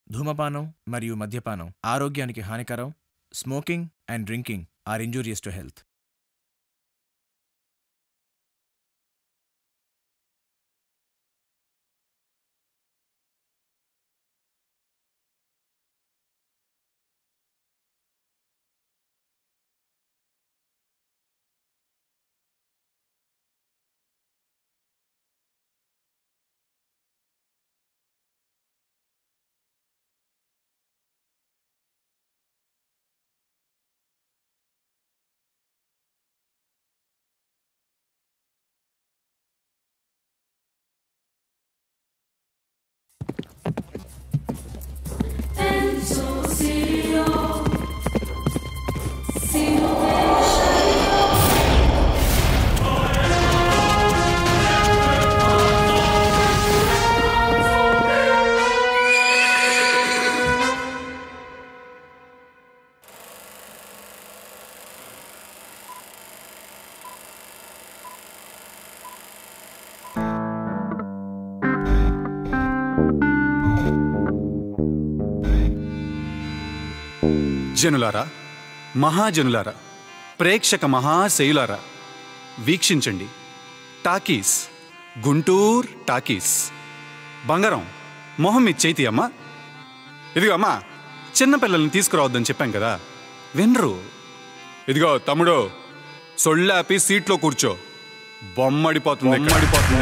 ధూమపానం మరియు మద్యపానం ఆరోగ్యానికి హానికరం smoking and drinking are injurious to health జనులారా మహాజనులారా ప్రేక్షక మహాశయులారా వీక్షించండి టాకీస్ గుంటూర్ టాకీస్ బంగారం మొహం మీ చేతి అమ్మా ఇదిగో అమ్మా చిన్నపిల్లల్ని తీసుకురావద్దని చెప్పాం కదా వినరు ఇదిగో తమ్ముడు సొళ్ళాపి సీట్లో కూర్చో బొమ్మడిపోతుంది బొమ్మడిపోతుంది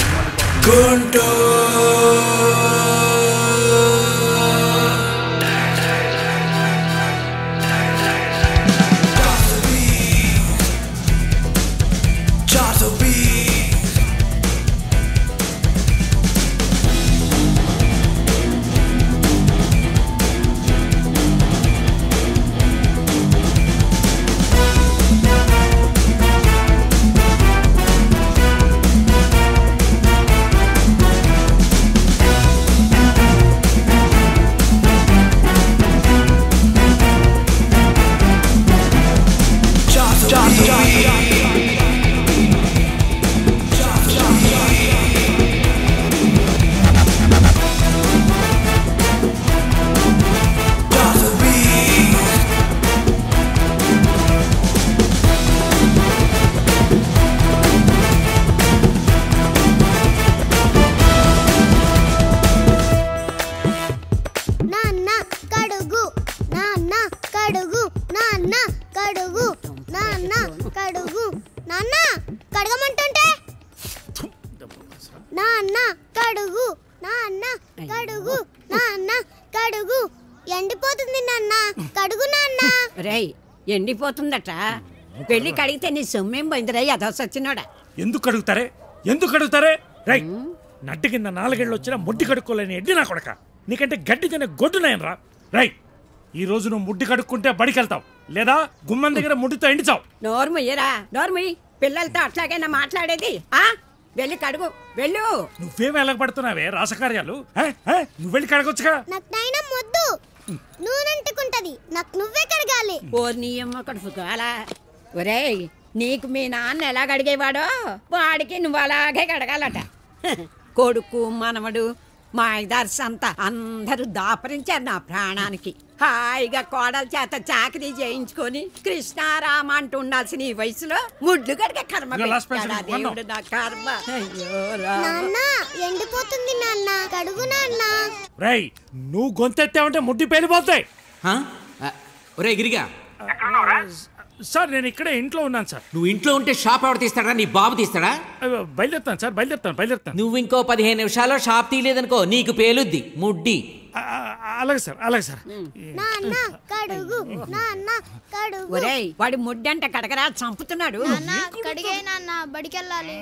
నాన్న కడుగు నాన్న కడుగు నాన్న కడుగు నాన్న కడుగు నాన్న కడగమంటుంటే నాన్న కడుగు నాన్న కడుగు నాన్న కడుగు ఎండిపోతుంది నాన్న కడుగు నాన్న రేయ్ ఎండిపోతుందట వెళ్ళి కడిగితే నీ సొమ్మేం పోయిందిరా అదొసొచ్చినోడా ఎందుకు అడుగుతారే ఎందుకు అడుగుతారే రై నడ్డి కింద నాలుగేళ్ళు వచ్చినా ముడ్డి కడుక్కోలేని ఎడ్డి నా కొడక నీకంటే గడ్డి తినే గొడ్డు రా రై ఈ రోజు నువ్వు ముడ్డి కడుక్కుంటే బడికెళ్తావు లేదా గుమ్మం దగ్గర ముడ్డితో ఎండిచావు నోర్ముయ్యరా నోర్ముయ్ పిల్లలతో అట్లాగైనా మాట్లాడేది ఆ వెళ్ళి కడుగు వెళ్ళు నువ్వేం వెలగబడుతున్నావే రాసకార్యాలు ఏ? ఏ? నువ్వు వెళ్ళి కడగొచ్చుగా నాకు నైనా మొద్దు నూనెంటుకుంటది నాకు నువ్వే కడగాలి ఓర్ని అమ్మ కడుపు కాలా ఒరేయ్ నీకు మీ నాన్న ఎలా కడిగేవాడో వాడికి నువ్వు అలాగే కడగాలట కొడుకు మనవడు మా ఇదర్స్ అంతా అందరూ దాపరించారు నా ప్రాణానికి హాయిగా కోడల చేత చాకరీ చేయించుకొని కృష్ణారామ అంటూ ఉండాల్సిన ఈ వయసులో ముడ్లు కడిగే కర్మ ఇదిగో last person, పెట్టాడా one దేవుడు నా కర్మ అయ్యో రామ. నాన్న ఎండిపోతుంది నాన్న కడుగు నాన్న రై నువ్వు గొంతెత్తావంటే ముడ్డి పేలిపోతాయి హా? ఆ, ఒరే గిరిగా సార్ నేను ఇక్కడే ఇంట్లో ఉన్నాను సార్ నువ్వు ఇంట్లో ఉంటే షాప్ ఎవరు తీస్తాడా నీ బాబు తీస్తాడా అయ్యో, బయలుదేరుతాను సార్ బయలుదేరుతాను బయలుదేరుతాను నువ్వు ఇంకో పదిహేను నిమిషాల్లో షాప్ తీయలేదనుకో నీకు పేలుద్ది ముడ్డి ఆ, ఆ, అలాగే సార్ అలాగే సార్ నాన్న కడుగు నాన్న కడుగు ఒరేయ్ వాడి ముడ్డంట కడగరా చంపుతున్నాడు నాన్న కడిగే నాన్న బడికెళ్ళాలి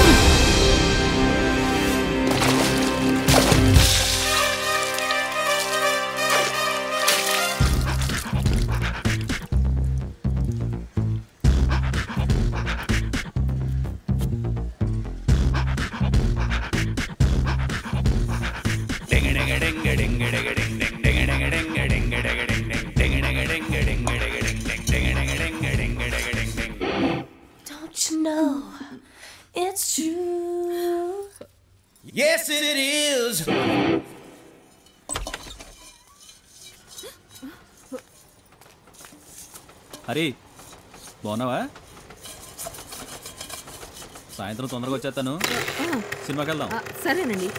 Don't you know it's true? Yes, it is. Hari బాగున్నావా సాయంత్రం తొందరగా వచ్చేస్తాను సినిమాకి వెళ్దాం సరేనండి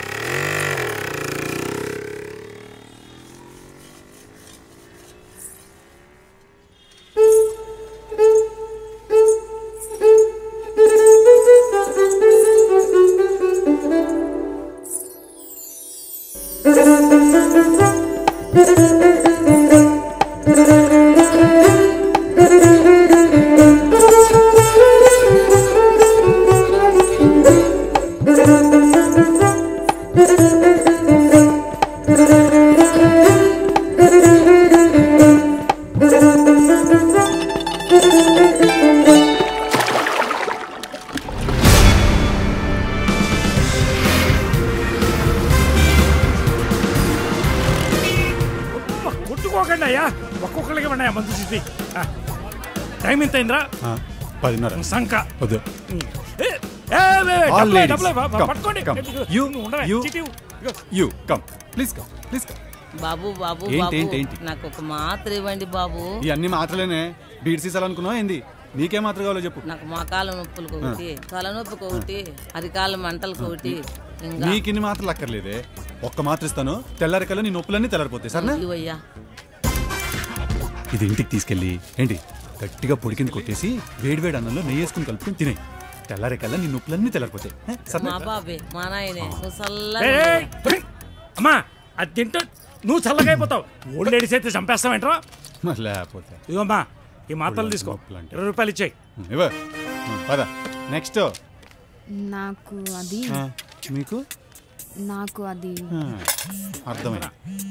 అబ్బా, కొట్టుకోకండి అయ్యా ఒక్కొక్కరికి ఇవ్వండి అయ్యా మందు సిద్ధి టైం ఎంత అయిందిరా ఆ, పదిన్నర సంక వద్దు ఏ, ఏ, ఏ, All డబ్బులే, ladies, డబ్బులే, బా- బా- come, పట్టుకోండి come. ఇదిగో, You, నువ్వు ఉండవే, you. చీటీ ఇవ్వు. ఇదిగో. You come please come please come బాబు బాబు ఏంటి, బాబు ఏంటి, ఏంటి? నాకు ఒక మాత్ర ఇవ్వండి బాబు ఇవన్నీ మాత్రలేనే బీడ్ సీసాలు అనుకున్నావు ఏంది నీకే మాత్ర కావాలో చెప్పు నాకు మోకాల నొప్పులకు ఒకటి తలనొప్పికి ఒకటి అరికాల మంటలకు ఒకటి ఇంకా నీకు ఇన్ని మాత్రలు అక్కర్లేదే ఒక్క మాత్ర ఇస్తాను తెల్లారికల్లా నీ నొప్పులన్నీ తెల్లారిపోతాయి సరేనా ఇవయ్యా ఇది ఇంటికి తీసుకెళ్ళి ఏంటి గట్టిగా పొడి కింద కొట్టేసి వేడి వేడి అన్నంలో నెయ్యి వేసుకుని కలుపుకొని తినే తెల్లారికల్లా నీ నొప్పులన్నీ తెల్లారిపోతాయి ఏ, మా సరేనా బాబే మా నాయనే నువ్వు ఏ, చల్లగా ఏ, ఉండు. ఏ, అమ్మా అది తింటూ నువ్వు చల్లగా అయిపోతావు ఓల్డ్ లేడీస్ అయితే చంపేస్తావేంట్రా మరి లేకపోతే ఇదిగోమ్మా ఈ మాత్రలు తీసుకో నొప్పులు అంటే. ఇరవై రూపాయలు ఇచ్చాయి ఇవ్వ పద నెక్స్ట్ నాకు అది మీకు నాకు అది ఆ, అర్థమైంది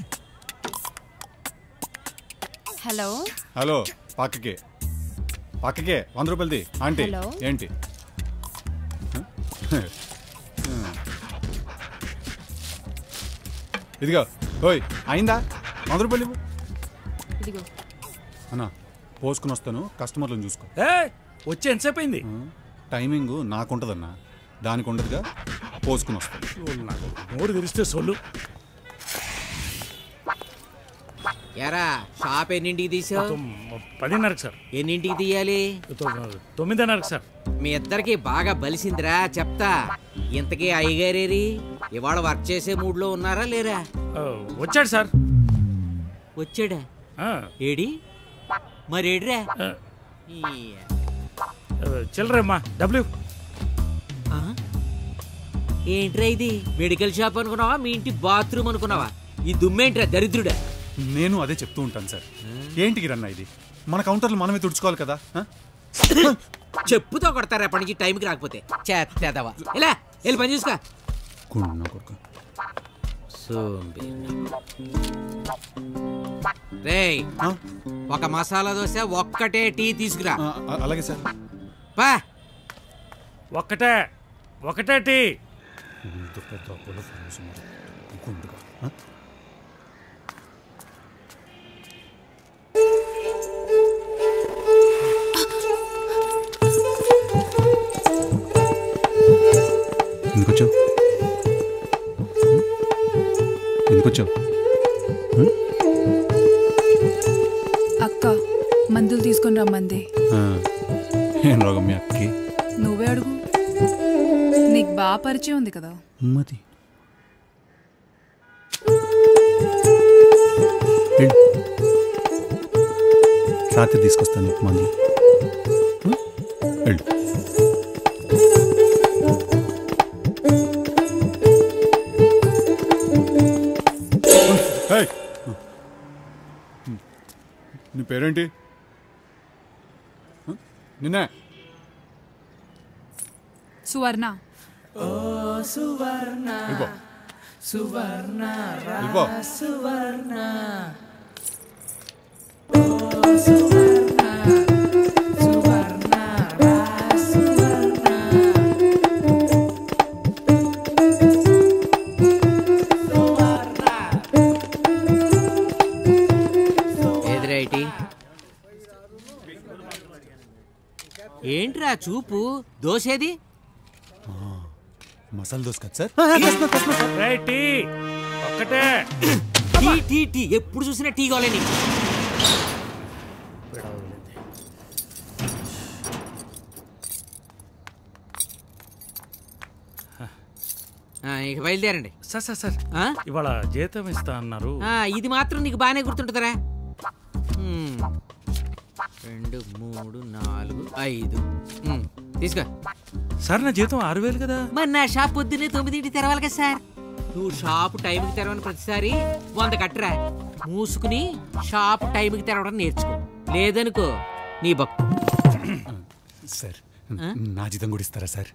హలో హలో పక్కకి పక్కకే వంద రూపాయలది ఆంటీ హలో. ఏంటి ఇదిగో ఓయ్ అయిందా వంద రూపాయలు ఇవ్వు ఇదిగో అన్నా పోసుకుని వస్తాను కస్టమర్లను చూసుకో ఏ వచ్చి ఎంతసేపు అయింది టైమింగ్ నాకుంటదన్నా దానికి ఉండదుగా పోసుకుని వస్తాను ఓ, నాకు నోరు తెరిస్తే సొల్లు ఎరా షాప్ ఎన్నింటికి తీసావు తొమ్- పదిన్నరకు సార్ ఎన్నింటికి తీయాలి తొ- తొమ్మిదిన్నరకు సార్ మీ ఇద్దరికి బాగా బలిసిందిరా చెప్తా ఇంతకీ అయ్యగారేరి ఇవాళ వర్క్ చేసే మూడ్లో ఉన్నారా లేరా ఆ, వచ్చాడు సార్ వచ్చాడా ఆ, ఏడి మరేడిరా ఆ, ఆ, చిల్లరమ్మా డబ్ల్యూ ఆ? ఏంట్రా ఇది మెడికల్ షాప్ అనుకున్నావా మీ ఇంటి బాత్రూమ్ అనుకున్నావా ఈ దుమ్మేంట్రా దరిద్రుడా నేను అదే చెప్తూ ఉంటాను సార్ ఏంటి గిరన్న ఇది మన కౌంటర్లు మనమే తుడుచుకోవాలి కదా ఆ? చెప్పుతో కొడతారు అప్పటి నుంచి టైంకి రాకపోతే చేతేదవా ఇలా వెళ్ళి పని చూసుకో గుండు నా కొడుకు. రేయ్ ఆ? ఒక మసాలా దోశ ఒక్కటే టీ తీసుకురా ఆ, ఆ, అలాగే సార్ పా ఒక్కటే ఒకటే టీ ఇంత పెద్ద అపోలో ఫార్మసీ మరి. గుండుగా. ఆ? ఎందుకు వచ్చావు ఎందుకు వచ్చావు అక్క మందులు తీసుకొని రమ్మంది ఆ, ఏం రోగం మీ అక్కకి నువ్వే అడుగు నీకు బాగా పరిచయం ఉంది కదా మతి వెళ్ళు. రాత్రి తీసుకొస్తాను నీకు మందు ఆ? వెళ్ళు ఏయ్! నీ పేరేంటి ఆ? నిన్నే సువర్ణ వెళ్ళిపో వెళ్ళిపో ఎదురైటి ఏంట్రా చూపు దోసేది మసాలా దోశ కదా సార్ రేయ్, టీ ఒక్కటే టీ టీ టీ ఎప్పుడు చూసినా టీ కావాలి నీకు ఆ, ఇక బయలుదేరండి సార్ సార్ సార్ ఆ? ఇవాళ జీతం ఇస్తా అన్నారు ఆ, ఇది మాత్రం నీకు బాగానే గుర్తుంటుందిరా హ్మ్. రెండు మూడు నాలుగు ఐదు హ్మ్. తీసుకో సార్ నా జీతం ఆరు వేలు కదా మరి నా షాప్ పొద్దున్నే తొమ్మిదింటి తెరవాలి కదా సార్ నువ్వు షాప్ టైంకి తెరవని ప్రతిసారి వంద కట్టరా మూసుకుని షాప్ టైంకి తెరవడం నేర్చుకో లేదనుకో నీ బొక్క సార్ నా జీతం కూడా ఇస్తారా సార్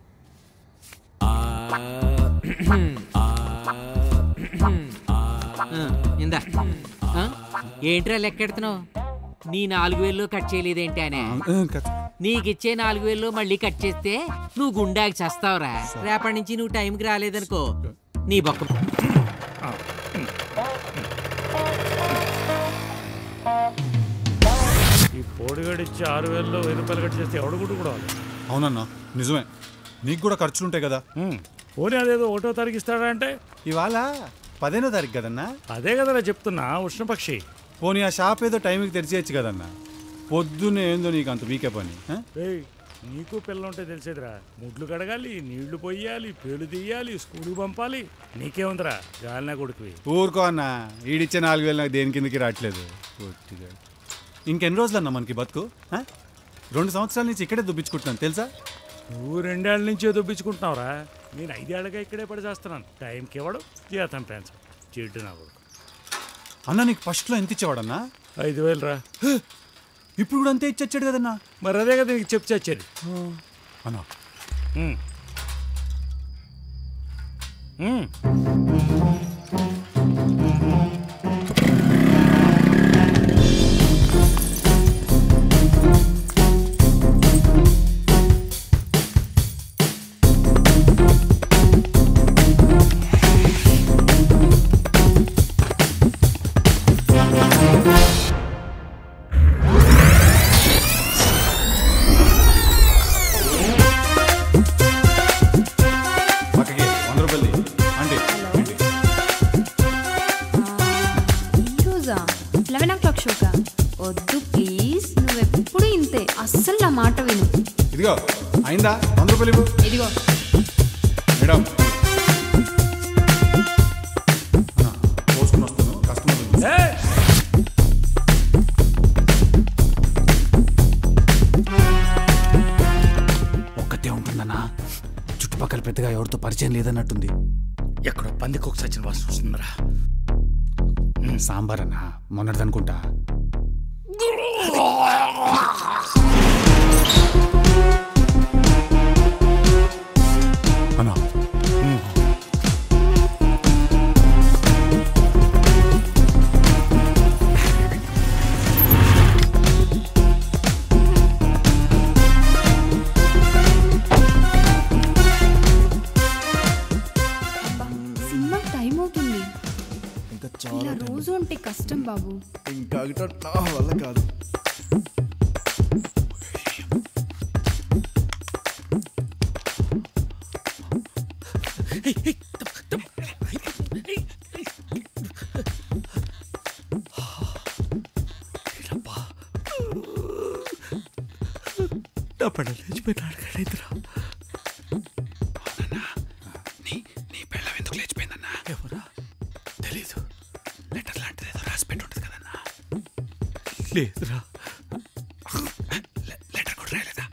ఆ, ఇందా ఆ? ఏంట్రా లెక్కెడుతున్నావు నీ నాలుగు వేలు కట్ చేయలేదేంటి అనే నీకిచ్చే నాలుగు వేలు మళ్ళీ కట్ చేస్తే నువ్వు గుండాకి చేస్తావురా రేపటి నుంచి నువ్వు టైంకి రాలేదనుకో నీ బొక్క ఈ పోడిగాడు ఇచ్చి ఆరు వేలలో వెయ్యి రూపాయలు కట్ చేస్తే ఎవడు గుడ్డు కూడా అవునన్నా నిజమే నీకు కూడా ఖర్చులు ఉంటాయి కదా పోనీ అదేదో ఒకటో తారీఖు ఇస్తాడా అంటే ఇవాళ పదిహేనో తారీఖు కదన్నా అదే కదరా చెప్తున్నా ఉష్ణపక్షి పోనీ ఆ షాప్ ఏదో టైంకి తెరిచేయచ్చు కదన్నా పొద్దున్నే ఏందో నీకు అంత వీకే పని ఆ? ఏయ్ నీకు పిల్ల ఉంటే తెలిసేదిరా ముడ్లు కడగాలి నీళ్లు పొయ్యాలి పేలు తీయాలి స్కూల్కి పంపాలి నీకేముందిరా గాలినా కొడుకువి ఊరుకో అన్న ఈడిచ్చే నాలుగు వేలు నాకు దేని కిందకి రావట్లేదు పొట్టిగా. ఇంకెన్ని రోజులు అన్న మనకి బతుకు ఆ? రెండు సంవత్సరాల నుంచి ఇక్కడే దుబ్బించుకుంటున్నాను తెలుసా నువ్వు రెండేళ్ల నుంచి దొబ్బించుకుంటున్నావురా నేను ఐదేళ్లగా ఇక్కడే పడి చేస్తున్నాను టైంకి ఇవ్వడు జీతం పెంచు చెడ్డు నా కొడుకు అన్న నీకు ఫస్ట్లో ఎంత ఇచ్చేవాడన్నా ఐదు వేలు రా ఇప్పుడు కూడా అంతే ఇచ్చొచ్చాడు కదన్నా మరి అదే కదా నీకు చెప్పి చచ్చేది అన్నా ఉమ్. ఉమ్. పక్కకి వంద రూపాయలు ఇయ్యి. అంటే ఏంటి? ఈరోజా లెవెన్ ఓ క్లాక్ షోకా వద్దు ప్లీజ్ నువ్వెప్పుడు ఇంతే అస్సలు నా మాట విను ఇదిగో అయిందా వంద రూపాయలు ఇవ్వు ఇదిగో మేడం అన్నా, పోసుకుని వస్తాను కస్టమర్ ఉంది. ఒక్కతే ఉంటుందన్నా చుట్టుపక్కల పెద్దగా ఎవరితో పరిచయం లేదన్నట్టుంది ఎక్కడో పందికొక సచిన వాసన వస్తుందిరా సాంబార్ అన్నా మొన్నటిదనుకుంటా అన్నా సినిమా టైం అవుతుంది ఇంకా ఇలా రోజు ఉంటే కష్టం బాబు ఇంకా నా వల్ల కాదు నా పడ లేచిపోయినాడు కదైతురా నీ నీ పెళ్ళం ఎందుకు లేచిపోయిందన్నా ఎవరా తెలీదు లెటర్ లాంటిది ఏదో రాసి పెట్టి ఉంటుంది కదన్నా లేదురా లెటర్ కూడా రాయలేదా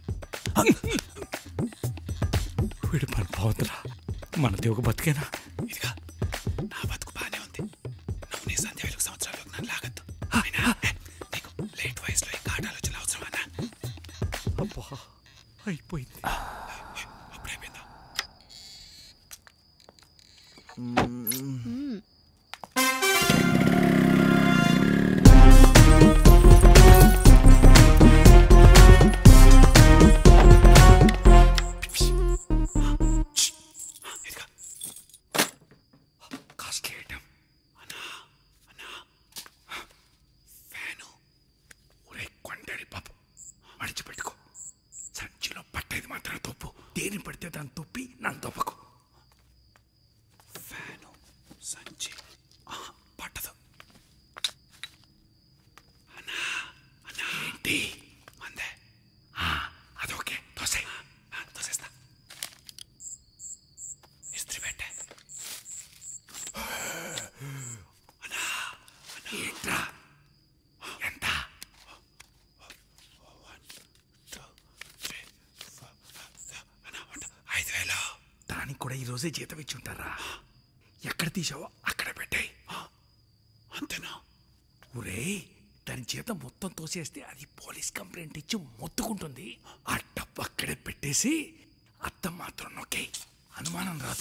వీడి పని బాగుందిరా మనది ఒక బతికేనా ఇదిగా నా బతుకు బానే ఉంది నువ్వు నీ సంధ్య వెలుగు సంవత్సరాలకు నన్ను లాగద్దు అయినా నీకు లేట్ వయసులో ఇంకా ఆటలోచన అవసరమన్నా అబ్బా అయిపోయింది అప్పుడైపోయిందా ఇదిగా కాస్ట్లీ ఐటమ్ అన్నా అన్నా ఫ్యాను ఒరే కొండడి పాపు మడిచిపెట్టుకో సంచిలో పట్టేది మాత్రం తొప్పు దేని పడితే దాన్ని తొప్పి నన్ను తొప్పకు ఫ్యాను సంచి ఆహా, పట్టదు అన్నా అన్నా ఏంటి అందే ఆ, అదొకే దోసే ఆ, దోసేస్తా ఇస్త్రీ పెట్టే రోజే జీతం ఇచ్చి ఉంటారా ఎక్కడ తీసావో అక్కడ పెట్టాయి అంతేనా ఒరేయ్ దాని జీతం మొత్తం తోసేస్తే అది పోలీస్ కంప్లైంట్ ఇచ్చి మొత్తుకుంటుంది ఆ డబ్బు అక్కడే పెట్టేసి అత్తం మాత్రం నొక్కే అనుమానం రాదు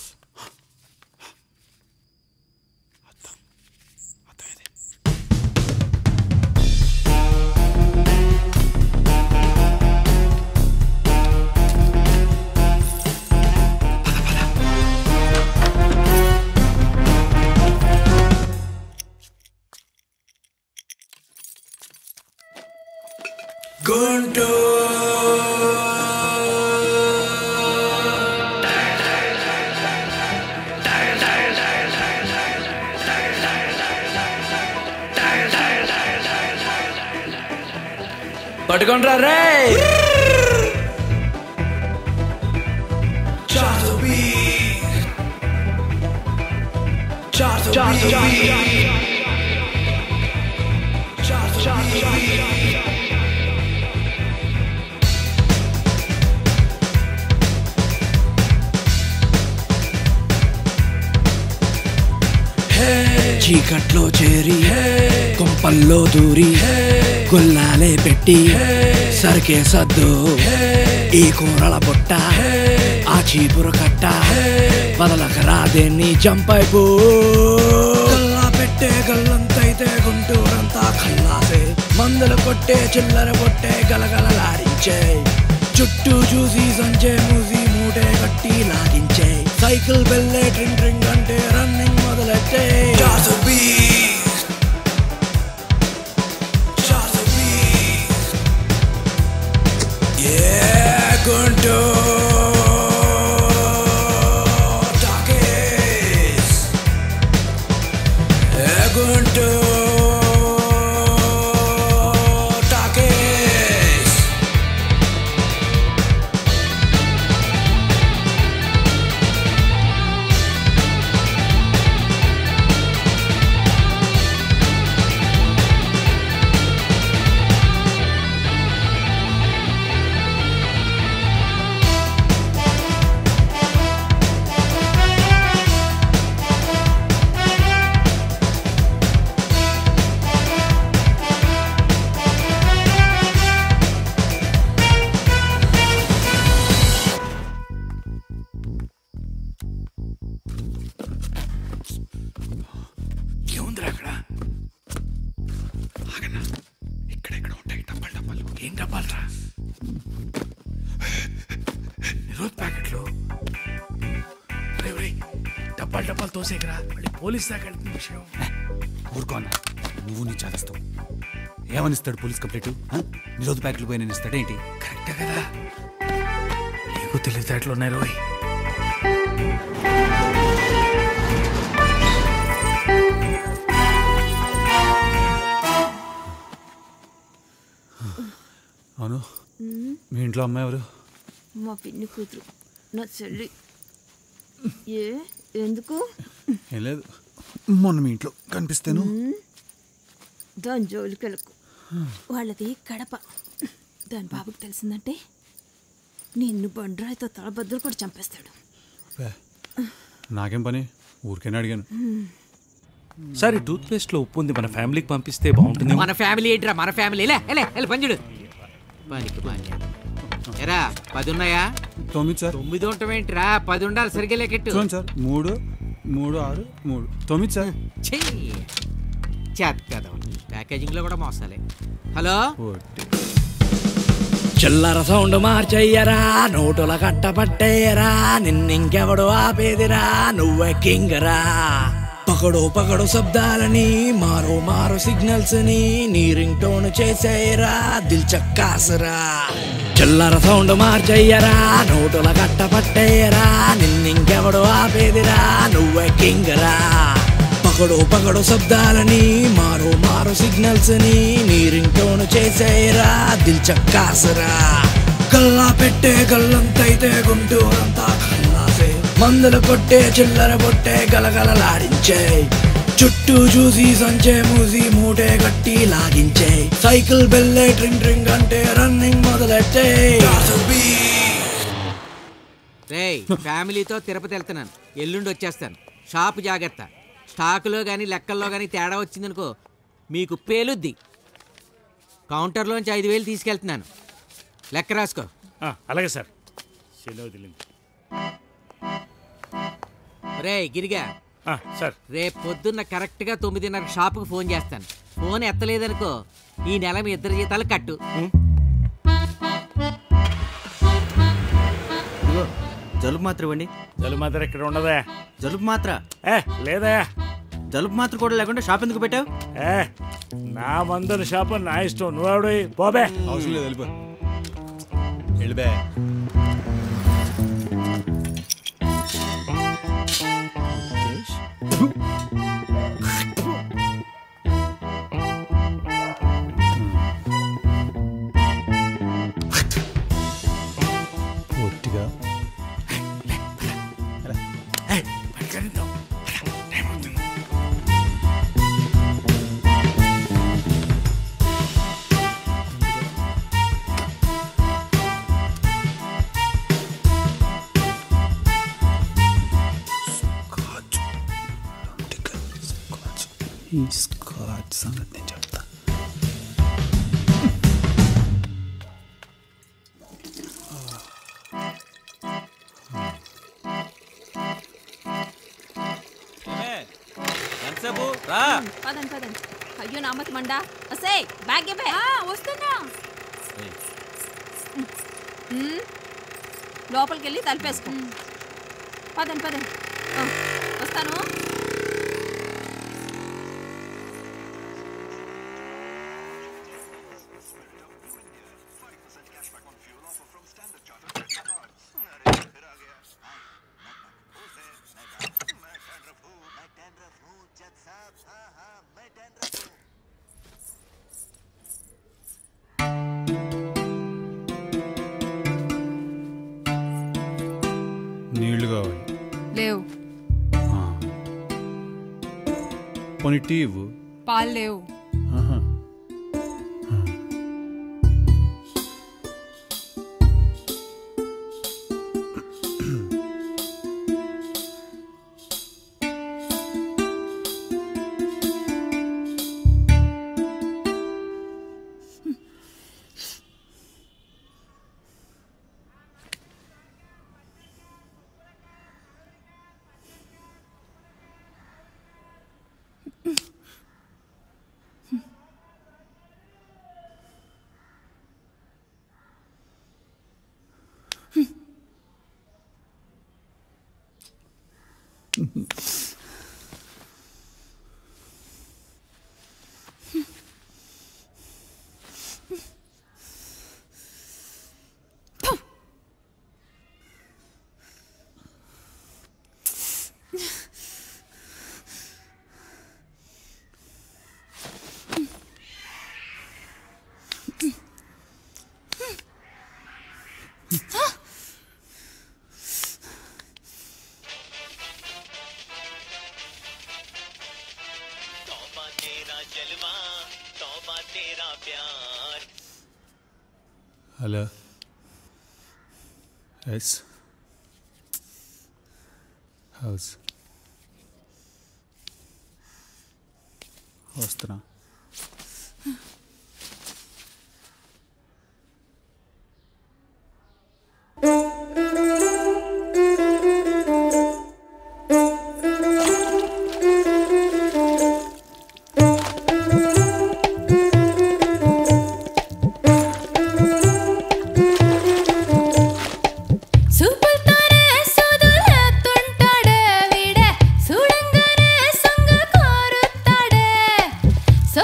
పట్టుకుంటారా రే చీకట్లో చేరి కొంపల్లో దూరి గుల్లాలే పెట్టి సరికే సద్దు ఈ కూరల బుట్ట ఆ చీపురు కట్ట వదలక రాదేన్ని జంపైపో కల్లా పెట్టే గల్లంతైతే గుంటూరంతా కల్లాసే మందులు కొట్టే చిల్లర కొట్టే గలగలలాడించే చుట్టూ చూసి సంచే మూసి మూటే కట్టి లాగించే సైకిల్ బెల్లే ట్రింగ్ ట్రింగ్ అంటే రన్నింగ్ మొదలెట్టే Yeah, Guntur talkies. Yeah, Guntur talkies. ఏముందిరా అక్కడ ఆగనా ఇక్కడెక్కడ ఉంటాయి డబ్బాలు డబ్బాలు ఏం డబ్బాలు రా నిరోధ్ ప్యాకెట్లు రేయ్, రేయ్, డబ్బాలు డబ్బాలు తోసేకరా మళ్ళీ పోలీస్ దాకా వెళ్తున్న విషయం ఊరుకోనా నువ్వు నీ చేస్తావు ఏమనిస్తాడు పోలీస్ కంప్లైంట్ నిరోధ ప్యాకెట్లు పోయిన ఇస్తాడేంటి కరెక్టే కదా నీకు తెలివితేటలు ఉన్నాయి రోయ్ అవును మీ ఇంట్లో అమ్మాయి ఎవరు మా పిన్ని కూతురు నా చెల్లి ఏ ఎందుకు ఏం లేదు మొన్న మీ ఇంట్లో కనిపిస్తాను మ్మ్. దాని జోలికెళ్ళకు వాళ్ళది కడప దాని బాబుకి తెలిసిందంటే నిన్ను బండరాయితో తలబద్దలు కూడా చంపేస్తాడు నాకేం పని ఊరికైనా అడిగాను సార్ ఈ టూత్ పేస్ట్ లో ఉప్పు ఉంది మన ఫ్యామిలీకి పంపిస్తే బాగుంటుంది మన ఫ్యామిలీ ఏంట్రా మన ఫ్యామిలీ లే లే వెళ్ళి పంచుడు పనికి పని ఎరా పది ఉన్నాయా తొమ్మిది సార్ తొమ్మిది ఉంటామేంట్రా పది ఉండాలి సరిగ్గా లెక్కెట్టు చూడండి సార్ మూడు మూడు ఆరు మూడు తొమ్మిది సార్ చేద్దాం ప్యాకేజింగ్ లో కూడా మోసాలే హలో చిల్లర సౌండ్ మార్చయ్యరా నోటుల కట్టపట్టేయరా నిన్నింకెవడు ఆపేదిరా నువ్వే కింగరా పకడు పకడు శబ్దాలని మారు మారు సిగ్నల్స్ ని నీ రింగ్ టోన్ చేసేయరా దిల్ చక్కాసరా చిల్లర సౌండ్ మార్చయ్యరా నోటుల కట్టపట్టేయరా నిన్నింకెవడు ఆపేదిరా నువ్వే కింగరా పకడు పకడు శబ్దాలని మారు మారు సిగ్నల్స్ ని నీ రింగ్ టోన్ చేసేయరా దిల్ చక్కాసరా గల్లా పెట్టే గల్లంతైతే గుంటూరంతా కల్లాసే మందులు కొట్టే చిల్లర కొట్టే గలగలలాడించే చుట్టూ చూసి సంచే మూసి మూటే కట్టి లాగించే సైకిల్ బెల్లే ట్రింగ్ ట్రింగ్ అంటే రన్నింగ్ మొదలెట్టే రేయ్ ఫ్యామిలీతో తిరుపతి వెళ్తున్నాను ఎల్లుండి వచ్చేస్తాను షాప్ జాగ్రత్త స్టాకులో కానీ లెక్కల్లో కానీ తేడా వచ్చిందనుకో మీకు పేలుద్ది కౌంటర్లోంచి ఐదు వేలు తీసుకెళ్తున్నాను లెక్క రాసుకో ఆ, అలాగే సార్ శని వదిలింది రే గిరిగా ఆ, సార్ రేపు పొద్దున్న కరెక్ట్గా తొమ్మిదిన్నర షాపుకి ఫోన్ చేస్తాను ఫోన్ ఎత్తలేదనుకో ఈ నెల మీ ఇద్దరు జీతాలు కట్టు ఇదిగో జలుబు మాత్ర ఇవ్వండి జలుబు మాత్ర ఇక్కడ ఉండదా జలుబు మాత్ర ఏ లేదా జలుబు మాత్ర కూడా లేకుండా షాప్ ఎందుకు పెట్టావు ఏ నా మందుల షాపు నా ఇష్టం నువ్వెవడు పోబే అవసరం లేదు వెళ్ళిపో వెళ్ళిపో ఒట్టిగా ఈ స్కాచ్ సంగతి నేను చెప్తా ఎంతసేపు రా పదండి పదండి అయ్యో నామతి మండా అసే బ్యాగ్ ఇవ్వే వస్తున్నా మ్మ్. లోపలికి వెళ్ళి తలిపేసుకో పదండి పదండి ఆ, వస్తాను నీళ్లు కావాలి లేవు పోనీ టీ ఇవ్వు పాలు లేవు ఆహా. హలో ఎస్ హౌస్ వస్తున్నా సూపులతోనే సోదులేస్తుంటాడే వీడే చూడంగానే సంగ కోరుతాడే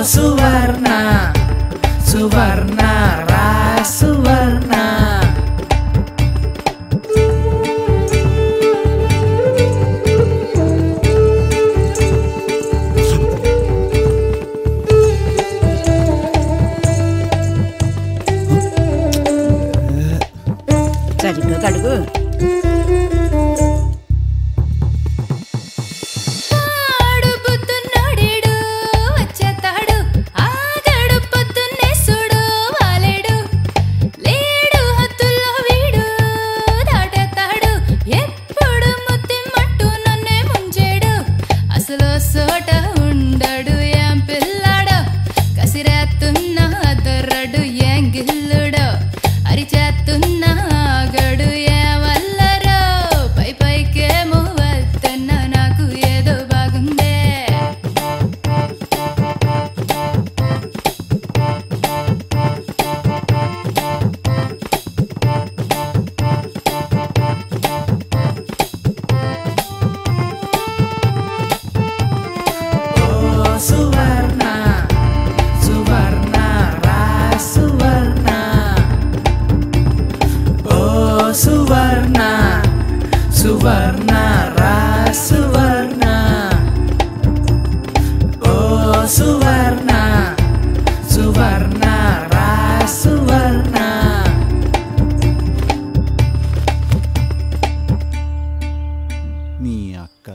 సువర్ణ సువర్ణ రా సువర్ణ సరిగ్గా కడుగు పొద్దున్నోడేడు వచ్చేతాడు ఆగడు పొద్దున్నే సుడు వాలేడు లేడు హద్దుల్లో వీడు దాటేతాడు ఎప్పుడు ముత్తి మట్టు నన్నే ముంచేడు అసలు సోట ఉండడు ఏం పిల్లాడు కసిరేస్తున్న దొర్రడు ఏం గిల్లుడు అరిచేస్తున్న ఆగడు ఏ వల్లరో పై పైకేమో వస్తున్నా నాకు ఏదో బాగుందే ఓ సువర్ణ సువర్ణ రా సువర్ణ ఓ సువర్ణ సువర్ణ రా సువర్ణ ఓ సువర్ణ సువర్ణ రా సువర్ణ నీ అక్క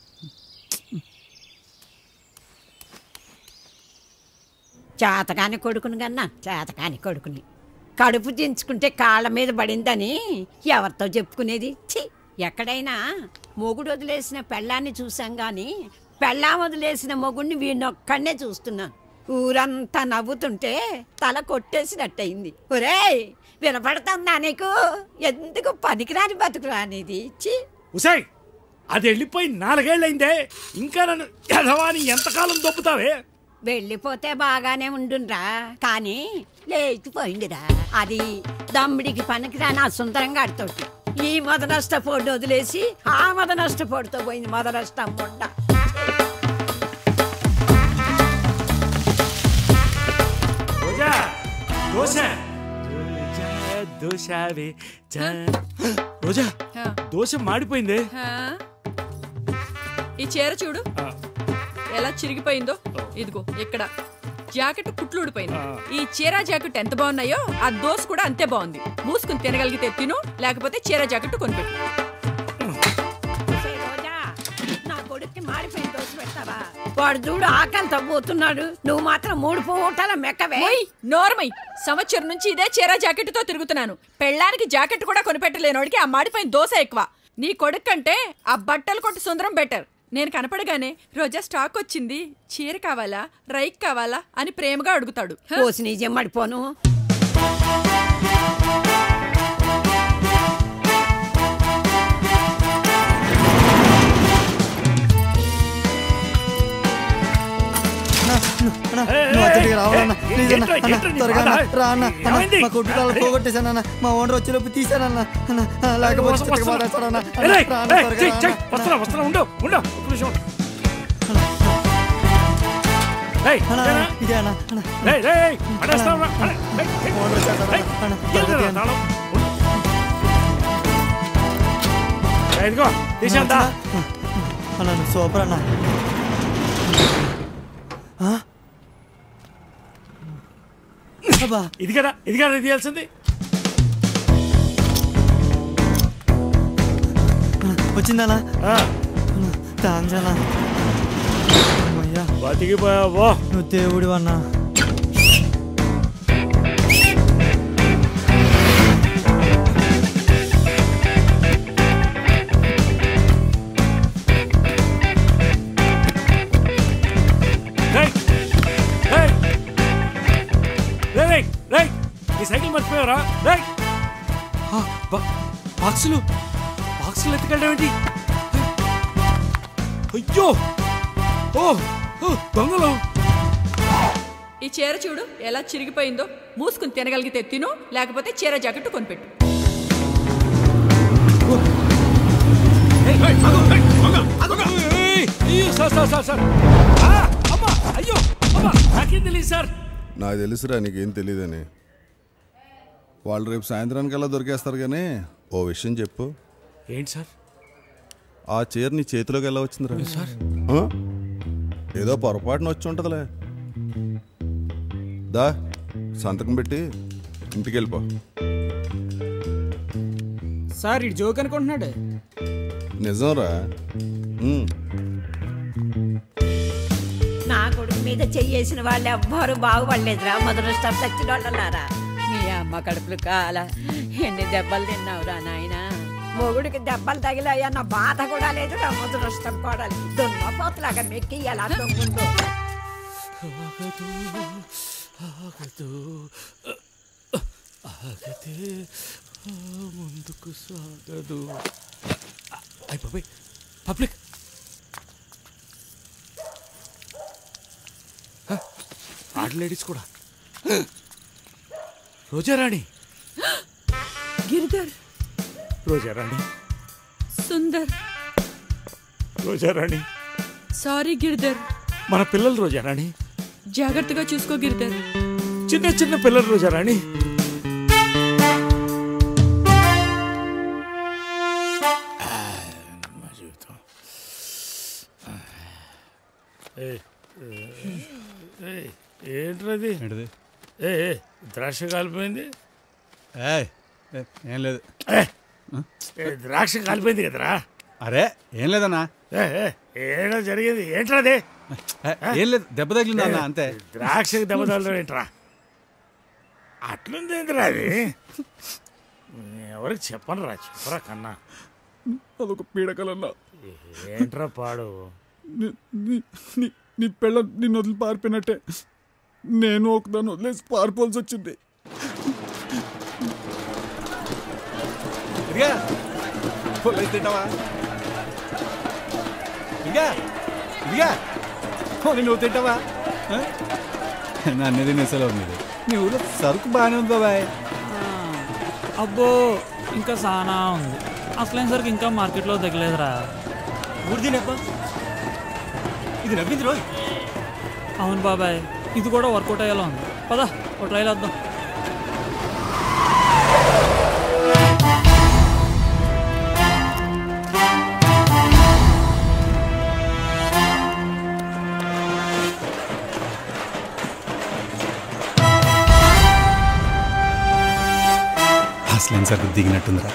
చేతకాని కొడుకుని కన్నా చేతకాని కొడుకుని కడుపు దించుకుంటే కాళ్ళ మీద పడిందని ఎవరితో చెప్పుకునేది ఛీ ఎక్కడైనా మొగుడు వదిలేసిన పెళ్ళాన్ని చూసాం గాని పెళ్ళాం వదిలేసిన మొగుడిని వీడినొక్కడనే చూస్తున్నాను ఊరంతా నవ్వుతుంటే తల కొట్టేసినట్టయింది ఒరేయ్ వినపడుతుందా నీకు ఎందుకు పనికిరాని బతుకురా అనేది ఛీ ఉసాయ్ అది వెళ్ళిపోయి నాలుగేళ్ళైందే ఇంకా నన్ను ఎదవాని ఎంతకాలం దొబ్బుతావే వెళ్ళిపోతే బాగానే ఉండుండ్రా కానీ లేచిపోయిందిరా అది దమ్ముడికి పనికిరాని ఆ సుందరంగా ఆడుతోటి ఈ మద నష్టపోటు వదిలేసి ఆ మద నష్టపోటుతో పోయింది మద నష్టం ముండ రోజా దోశ దోశవే రోజా దోశ మాడిపోయిందే ఈ చీర చూడు ఎలా చిరిగిపోయిందో ఇదిగో ఇక్కడ జాకెట్ కుట్లు ఊడిపోయింది ఈ చీర జాకెట్ ఎంత బాగున్నాయో ఆ దోశ కూడా అంతే బాగుంది మూసుకుని తినగలిగితే తిను లేకపోతే చీర జాకెట్ కొనిపెట్టు ఒసేయ్ రోజా, నా కొడుక్కి మాడిపోయిన దోశ పెడతావా వాడు చూడు ఆకలితో పోతున్నాడు నువ్వు మాత్రం మూడు పూటల మెక్కవే మొయ్ నోర్మై సంవత్సరం నుంచి ఇదే చీర జాకెట్ తో తిరుగుతున్నాను పెళ్ళానికి జాకెట్ కూడా కొనిపెట్టలేనోడికి ఆ మాడిపోయిన దోశ ఎక్కువ నీ కొడుకు కంటే ఆ బట్టలు కొట్టి సుందరం బెటర్ నేను కనపడగానే రోజా స్టాక్ వచ్చింది చీర కావాలా రైక్ కావాలా అని ప్రేమగా అడుగుతాడు హ? పోసి నీ జమ్మడిపోను నువ్వు అతడికి రావాలన్నా ప్లీజ్ అన్న ఏంట్రా, అన్న ఏంట్రా నీ త్వరగా అన్న బాధ? రా అన్న అన్న ఏమైంది? మా కొట్టుకాలు పోగొట్టేశానన్న మా ఓనర్ వచ్చేలోపు తీశానన్న అన్న ఆ, లేకపోతే వస్తా- చిత్తకి వస్తున్నా. మారేస్తాడన్న ఏయ్, అన్న, ఏయ్, రా అన్న, ఏయ్, త్వరగా చెయ్, రా చెయ్, అన్న. వస్తున్నా వస్తున్నా ఉండు ఉండు ఒక్క నిమిషం ఏయ్, అన్న, ఇదేనా? ఇదే అన్న అన్న ఏయ్, ఏయ్, ఏయ్, పడేస్తావురా? అరే, ఏయ్, ఏయ్, ఓనర్ వచ్చేస్తాడన్న అన్న ఏందిరా త్వరగా తీయండి. తాళం? ఉండు. ఏయ్, ఇదిగో తీసేద్దా అన్న నువ్వు సూపర్ అన్న ఆ? అబ్బా ఇది కదా ఇది కదా తీయాల్సింది వచ్చిందన్నా థ్యాంక్స్ అన్న అమ్మయ్యా బతికిపోయావో నువ్వు దేవుడు అన్నా రేయ్, రేయ్, రేయ్, రేయ్, రేయ్, ఈ సైకిల్ మర్చిపోయావరా రేయ్ ఆ, బా- బాక్సులు బాక్సులు ఎత్తుకెళ్ళడం ఏంటి అయ్యో ఓ ఓ, దొంగలు ఈ చీర చూడు ఎలా చిరిగిపోయిందో మూసుకుని తినగలిగితే తిను లేకపోతే చీర జాకెట్ కొనిపెట్టు ఏయ్, అయ్యో, సార్ సార్ సార్ సార్ ఆ, అమ్మా అయ్యో అబ్బా, నాకేం తెలియదు సార్ నాకు తెలుసురా నీకేం తెలియదని వాళ్ళు రేపు సాయంత్రానికల్లా దొరికేస్తారు కానీ ఓ విషయం చెప్పు ఏంటి సార్ ఆ చీర నీ చేతిలోకి ఎలా వచ్చిందిరా సార్ ఆ? ఏదో పొరపాటున వచ్చి ఉంటుందిలే దా సంతకం పెట్టి ఇంటికి వెళ్ళిపో సార్ ఇటు జోక్ అనుకుంటున్నాడు నిజంరా ఉమ్. నా కొడుకు మీద చెయ్యేసిన వాళ్ళు ఎవ్వరు బాగుపడలేదురా మొదలుష్టం చచ్చిన వాళ్ళలారా మీ అమ్మ కడుపులు కాల ఎన్ని దెబ్బలు తిన్నావురా నాయనా మొగుడికి దెబ్బలు తగిలాయన్న బాధ కూడా లేదు నా మొదలుష్టం కోడలి దున్నపోతులాగా మెక్కి ఎలా దొంగుందో ఆగదు ఆగదే ముందుకు సాగదు అయిపోయి పబ్లిక్ ఆడ లేడీస్ కూడా రోజారాణి గిరిధర్ రోజారాణి సుందర్ రోజారాణి సారీ గిరిధర్ మన పిల్లలు రోజారాణి జాగ్రత్తగా చూసుకో గిరిధర్ చిన్న చిన్న పిల్లలు రోజారాణి మా జీవితం ఏయ్, ఏయ్, ఏంట్రది ఏంటిది ఏ ఏ, ద్రాక్ష కాలిపోయింది ఏయ్ ఏ, ఏం లేదు ఏ, ఏ, ద్రాక్ష కాలిపోయింది కదరా అరే ఏం లేదన్నా ఏ, ఏ, ఏడో జరిగింది ఏంట్రది ఏ, ఏం లేదు దెబ్బ తగిలింది అన్న అంతే ద్రాక్షకి దెబ్బ తగలడం ఏంట్రా అట్లుంది ఏంటిరా అది ఎవరికి చెప్పను రా చెప్పరా కన్నా అదొక పీడకలన్నా ఏంట్రా పాడు నీ- నీ- నీ- నీ పెళ్ళ నిన్ను వదిలి పారిపోయినట్టే నేను ఒకదాన్ని వదిలేసి పారిపోవాల్సి వచ్చింది ఇదిగా పొలైతే తింటావా ఇదిగా ఇదిగా పోనీ నువ్వు తింటావా ఆ? నన్ను తినేసేలా ఉంది ఇది. నీ ఊళ్ళో సరుకు బాగానే ఉంది బాబాయ్ అబ్బో ఇంకా సానా ఉంది అసలైన సరికి ఇంకా మార్కెట్లో తగ్గలేదురా ఊరిది నెప్ప ఇది నవ్వింది రోజు అవును బాబాయ్ ఇది కూడా వర్కౌట్ అయ్యేలా ఉంది పద ఒక ట్రైల్ వద్దాం అసలు సరుకు దిగినట్టుందిరా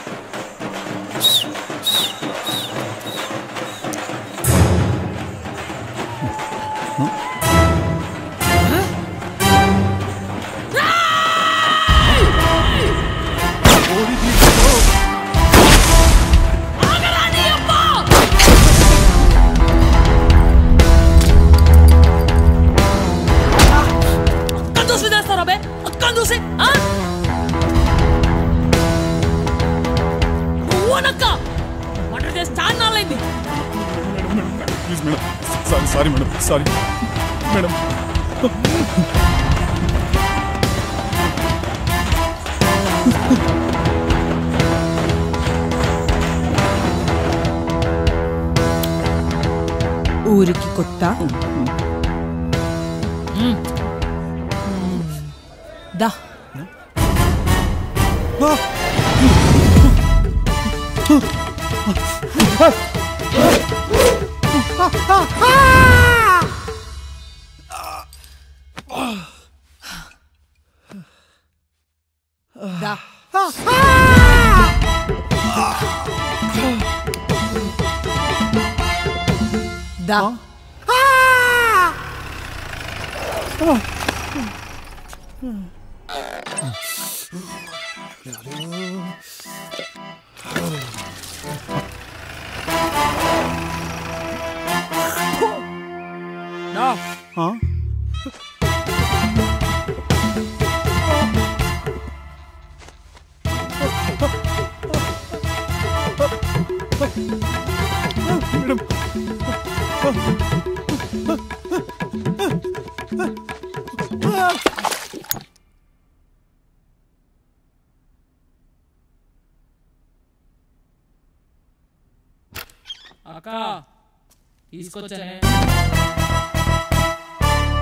కందూసి చేస్తారా బే కందూసి ఓనక్క మటర్ చేసి చాలా నాళ్ళైంది please madam sorry sorry madam sorry madam ఊరికి కొత్త దా దా దా ఆ? అక్క తీసుకొచ్చానే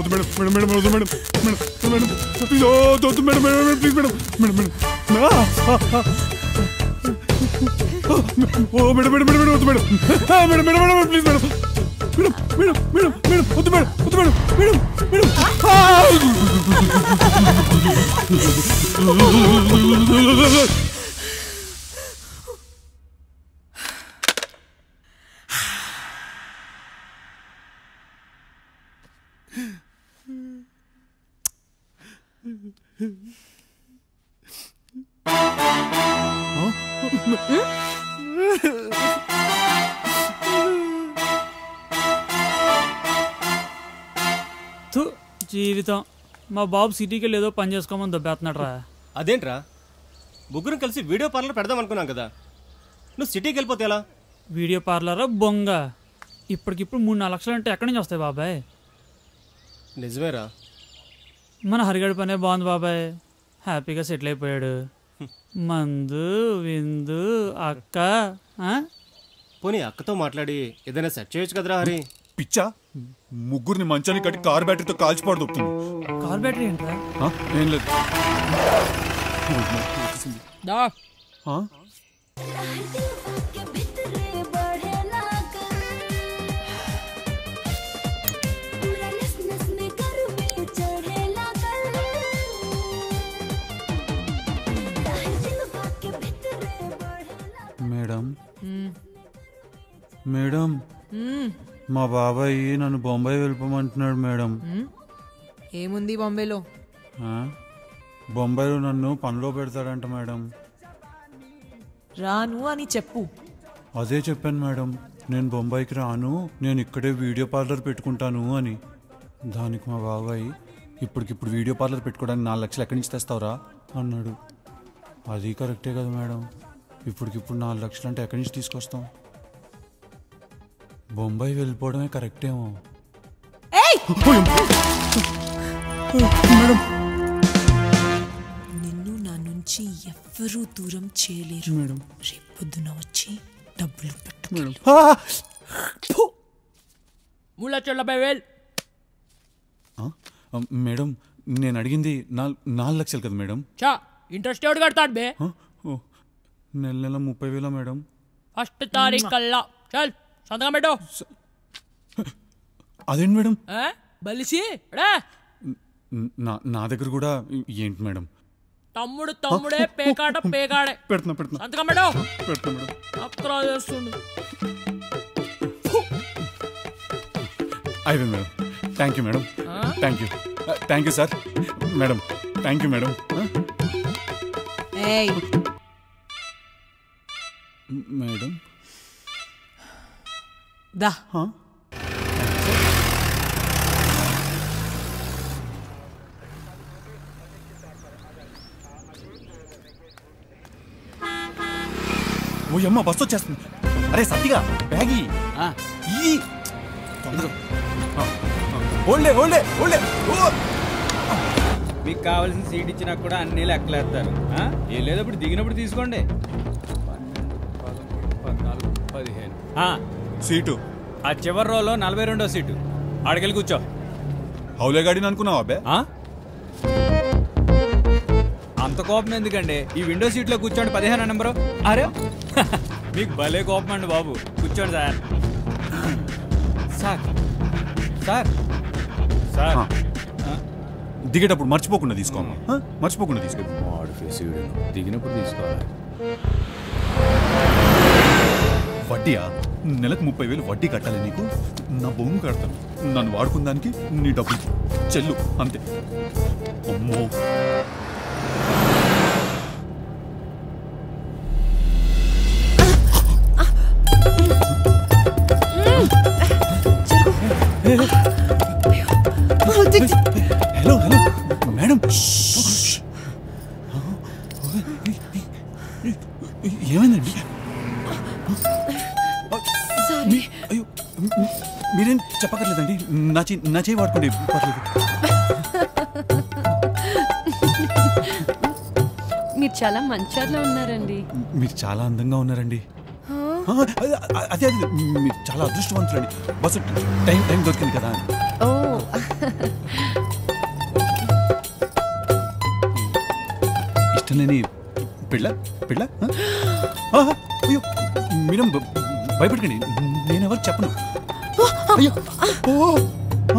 వద్దు మేడం మేడం మేడం వద్దు మేడం మేడం మేడం ప్లీజ్ వద్దు వద్దు madam madam madam please madam madam madam ఆ, ఆ, ఆ. ఓ మేడం మేడం మేడం మేడం వద్దు మేడం ఆ, madam madam madam please madam madam madam madam madam వద్దు మేడం వద్దు మేడం మేడం మేడం ఆ! థు, జీవితం మా బాబు సిటీకి వెళ్ళి ఏదో పని చేసుకోమని దొబ్బేస్తున్నాడు రా అదేంట్రా ముగ్గురం కలిసి వీడియో పార్లర్ పెడదాం అనుకున్నాం కదా నువ్వు సిటీకి వెళ్ళిపోతే ఎలా వీడియో పార్లర్ బొంగ ఇప్పటికిప్పుడు మూడు నాలుగు లక్షలు అంటే ఎక్కడి నుంచి వస్తాయి బాబాయ్ నిజమేరా మన హరిగడి పనే బాగుంది బాబాయ్ హ్యాపీగా సెటిల్ అయిపోయాడు మందు విందు అక్క ఆ? పోనీ అక్కతో మాట్లాడి ఏదైనా సెట్ చేయొచ్చు కదరా హరి పిచ్చా ముగ్గురిని మంచాన్ని కట్టి కార్ బ్యాటరీతో కాల్చిపాడు దొక్కుతుంది కార్ బ్యాటరీ ఏంట్రా ఆ, ఏం లేదు దా ఆ? మేడం మేడం మా బాబాయ్ నన్ను బొంబాయి వెళ్ళిపోమంటున్నాడు మేడం ఏముంది బాంబేలో ఆ? బొంబాయిలో నన్ను పనిలో పెడతాడంట మేడం రాను అని చెప్పు అదే చెప్పాను మేడం నేను బొంబాయికి రాను నేను ఇక్కడే వీడియో పార్లర్ పెట్టుకుంటాను అని దానికి మా బాబాయ్ ఇప్పటికిప్పుడు వీడియో పార్లర్ పెట్టుకోవడానికి నాలుగు లక్షలు ఎక్కడి నుంచి తెస్తావురా అన్నాడు అది కరెక్టే కదా మేడం ఇప్పటికిప్పుడు నాలుగు లక్షలు అంటే ఎక్కడి నుంచి తీసుకొస్తాం బొంబాయి వెళ్ళిపోవడమే కరెక్టేమో మేడం నిన్ను నా నుంచి ఎవ్వరూ దూరం చేయలేరు మేడం రేపు పొద్దున వచ్చి డబ్బులు పెట్టు మేడం మూడు లక్షల డెబ్బై వేలు ఆ, మేడం నేను అడిగింది నాలుగు నాలుగు లక్షలు కదా మేడం చా ఇంట్రెస్ట్ ఎవడు కడతాడు బే ఆ, ఓ, నెల నెల ముప్పై వేల మేడం ఫస్ట్ తారీఖు కల్లా చల్ సంతకం పెట్టు అదేంటి మేడం ఏ? బలిసి రే న- నా నా దగ్గర కూడా ఏంటి మేడం తమ్ముడు తమ్ముడే పేకాట పేకాడే పెడుతున్నా పెడుతున్నా సంతకం పెట్టు పెడుతున్నా మేడం అక్కడ చేస్తుండు అయిపోయింది మేడం థ్యాంక్ యూ మేడం ఆ? Thank you thank you sir madam thank you madam ఏయ్ మేడం దా ఓ అమ్మ బస్సు వచ్చేస్తుంది అరే సత్తిగా బ్యాగి ఈ తొందరగా ఓల్డే ఓల్డే ఓల్డే ఓ మీకు కావాల్సిన సీట్ ఇచ్చినా కూడా అన్ని లెక్కలేస్తారు ఆ? ఏం లేదు ఇప్పుడు దిగినప్పుడు తీసుకోండి పద్నాలుగు పదిహేను ఆ, సీటు ఆ చివరి రోలో నలభై రెండో సీటు ఆడకెళ్ళి కూర్చో హౌలే గాడిని అనుకున్నావా అబ్బే ఆ? అంత కోపం ఎందుకండి ఈ విండో సీట్లో కూర్చోండి పదిహేను నెంబరు అరే మీకు భలే కోపం అండి బాబు కూర్చోండి సార్ సార్ సార్ సార్ దిగేటప్పుడు మర్చిపోకుండా తీసుకోమ్మా ఆ? మర్చిపోకుండా తీసుకో వాడు ఫేస్ దిగినప్పుడు తీసుకోవాలి వడ్డీయా నెలకు ముప్పై వేలు వడ్డీ కట్టాలి నీకు నా భూమి కడతాను నన్ను వాడుకున్న దానికి నీ డబ్బులు చెల్లు అంతే అమ్మో హలో హలో మేడం ఏమైందండి సారీ అయ్యో మీ- మీరేం చెప్పక్కర్లేదండి నా చే నా చేయి వాడుకోండి పర్లేదు మీరు చాలా మంచార్లో ఉన్నారండి మీరు చాలా అందంగా ఉన్నారండి ఆ? ఆ, అదే అదే అదే మీరు చాలా అదృష్టవంతులండి బస్సు టైం టైం దొరికింది కదా ఓ ఇష్టం లేని పిల్ల పిల్ల ఆ? ఆహా, అయ్యో మీరం భ- భయపడకండి నేనెవరు చెప్పను అయ్యో ఓ, ఓ,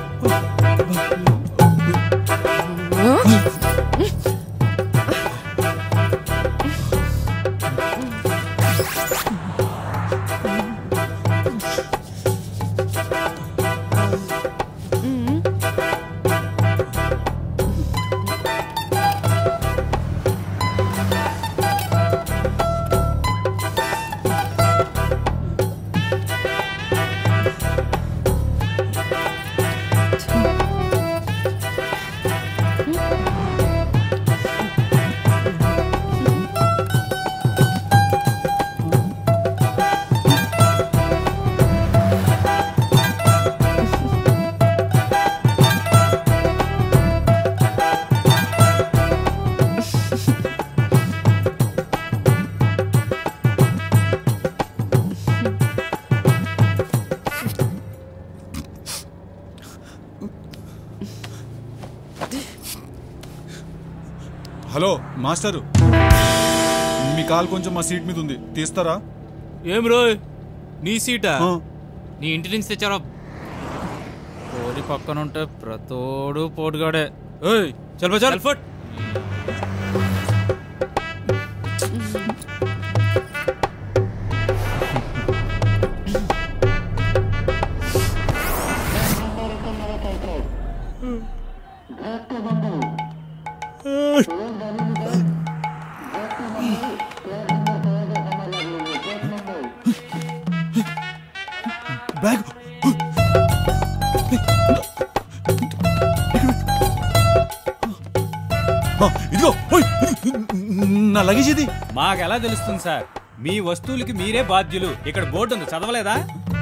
హలో మాస్టరు మీ కాల్ కొంచెం మా సీట్ మీద ఉంది తీస్తారా ఏం రోయ్ నీ సీటా నీ ఇంటి నుంచి తెచ్చారా పోరి పక్కన ఉంటే ప్రతోడు పోటుగాడే ఏయ్ చల్ చల్ ఫట్ బ్యాగ్ ఆ, ఇదిగో ఓయ్, నా లగేజ్ ఇది మాకెలా తెలుస్తుంది సార్ మీ వస్తువులకి మీరే బాధ్యులు ఇక్కడ బోర్డు ఉంది చదవలేదా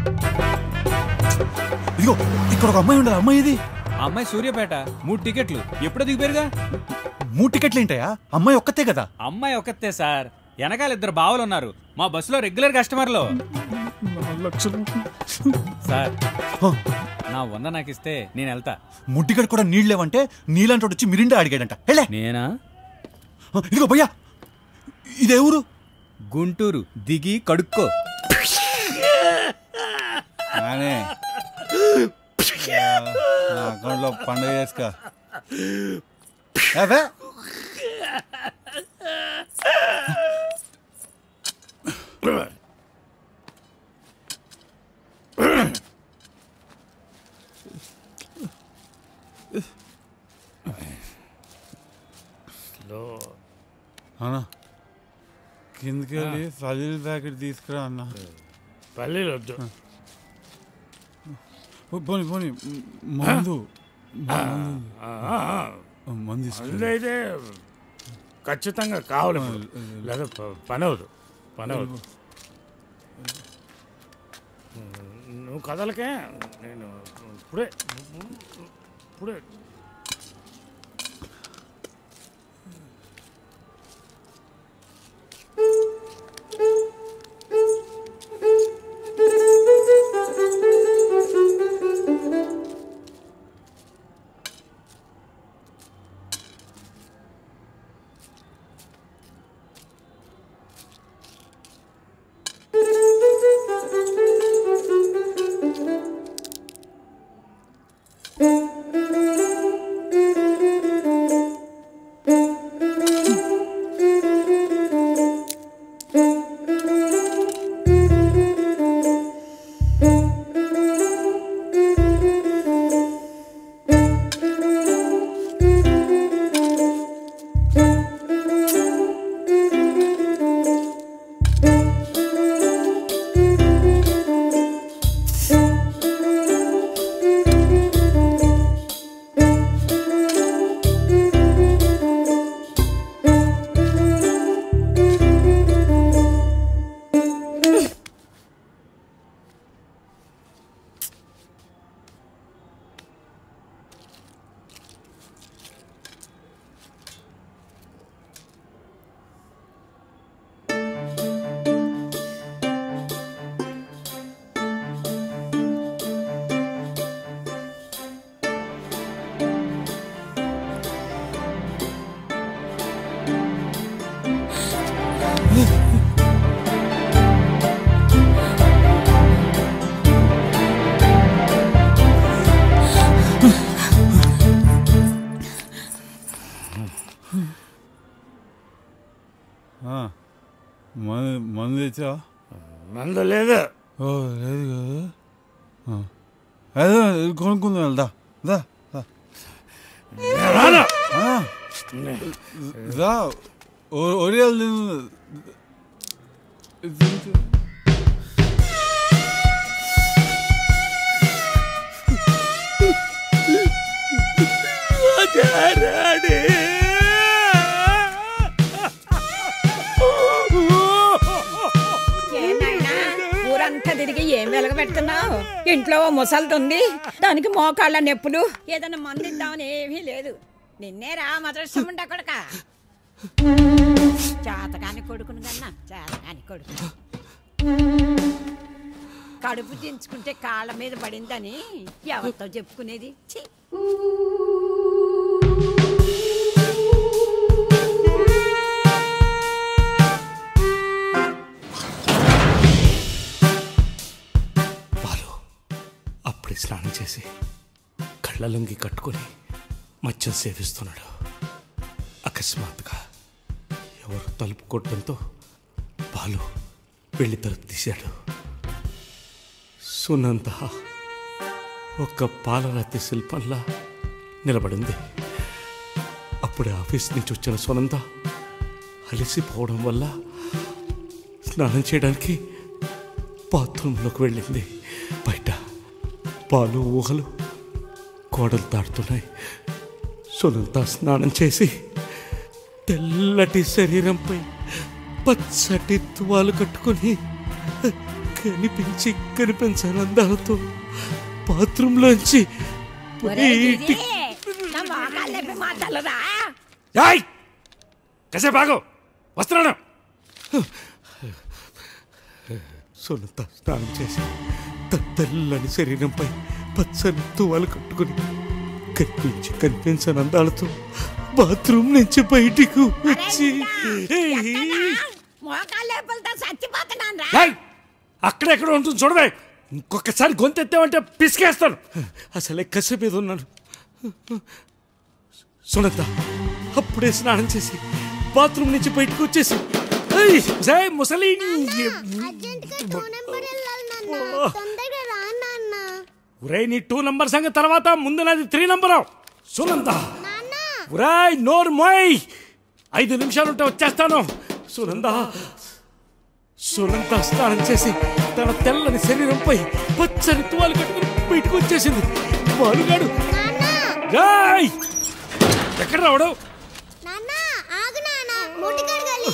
ఇదిగో ఇక్కడ ఒక అమ్మాయి ఉండదు అమ్మాయి ఇది ఆ అమ్మాయి సూర్యపేట మూడు టికెట్లు ఎప్పుడో దిగిపోయారుగా మూడు టికెట్లు ఏంటయా అమ్మాయి ఒక్కతే కదా అమ్మాయి ఒక్కతే సార్ వెనకాల ఇద్దరు బావలు ఉన్నారు మా బస్సులో రెగ్యులర్ కస్టమర్లు సార్ నా వంద నాకు ఇస్తే నేను వెళ్తా ముట్టిగడ కూడా నీళ్ళు లేవంటే నీళ్ళంటే వచ్చి మిరిండా అడిగాడంట వెళ్ళే నేనా ఇదిగో భయ్యా ఇదే ఊరు గుంటూరు దిగి కడుక్కో నానే నా అకౌంట్లో పండుగ చేసుకో అవే అన్నా కిందకి వెళ్ళి పల్లీల ప్యాకెట్ తీసుకురా అన్న పల్లీలు వద్దు ఓ, పోనీ పోనీ మందు ఆ, మందు. ఆ, ఆ, ఆ. మందు తీసుకురా. మందు అయితే ఖచ్చితంగా కావాలి ఇప్పుడు. లేదా ప- పని అవదు పని అవదు నువ్వు కదలకే నేను ఇప్పుడే ఇప్పుడే Thank you. ఆ, మందు మందు తెచ్చా మందు లేదు ఓ లేదు కదా ఆ. అదే కొనుక్కుందాం వెళ్దా దా దా. రాను. ఆ. దా ఓ- ఒరియాలు తిను. తింటు. ఏనాయనా ఊరంతా తిరిగి ఏం వెలగ పెడుతున్నావు ఇంట్లో ఓ ముసలిది దానికి మోకాళ్ళ నొప్పులు ఏదైనా మందు ఇద్దామని ఏమీ లేదు నిన్నే రా మదృష్టం ఉండ కొడుక చేతకాని కొడుకును కన్నా చేతకాని కొడుకు కడుపు దించుకుంటే కాళ్ళ మీద పడిందని ఎవరితో చెప్పుకునేది ఛీ అప్పుడే స్నానం చేసి కళ్ళ లొంగి కట్టుకొని మద్యం సేవిస్తున్నాడు అకస్మాత్తుగా ఎవరు తలుపు కొట్టడంతో పాలు వెళ్ళి తలుపు తీశాడు సునంద ఒక్క పాలరాతి శిల్పంలా నిలబడింది అప్పుడే ఆఫీస్ నుంచి వచ్చిన సునంద అలసిపోవడం వల్ల స్నానం చేయడానికి బాత్రూంలోకి వెళ్ళింది బయట పాలు ఊహలు కోడలు తాడుతున్నాయి సునంత స్నానం చేసి తెల్లటి శరీరంపై పచ్చటి తువాలు కట్టుకొని కనిపించి కనిపించని అందాలతో బాత్రూంలోంచి ఒరేయ్ బయటికి గిరి, నా మోకాళ్ళ నొప్పి మాటలురా ఏయ్ కసేపు ఆగు వస్తున్నాను సునంత స్నానం చేసి త- తెల్లని శరీరంపై పచ్చని తువాలు కట్టుకుని కనిపించి కనిపించని అందాలతో బాత్రూమ్ నుంచి బయటికి వచ్చి మోకాళ్ళ నొప్పులతో చచ్చిపోతున్నాను రా ఏయ్ అక్కడెక్కడ ఉంటుంది చూడవే ఇంకొకసారి గొంతెత్తామంటే పిసికేస్తాను అసలే కసి మీద ఉన్నాను సునంత అప్పుడే స్నానం చేసి బాత్రూమ్ నుంచి బయటకు వచ్చేసి ఏయ్, జై ముసలి తొందరగా రా నాన్న ఒరేయ్ నీ టూ నంబర్ సంగతి తర్వాత ముందు నాది త్రీ నంబర్ సునంద ఒరేయ్ నోరు మోయ్ ఐదు నిమిషాలు ఉంటే వచ్చేస్తాను సునంద సునంద స్నానం చేసి తన తెల్లని శరీరంపై పచ్చని తువాలు కట్టుకుని బయటకు వచ్చేసింది వాలుగాడు ఏయ్! ఎక్కడ రావడు నాన్న ఆగు నాన్న ముట్టి కడగాలి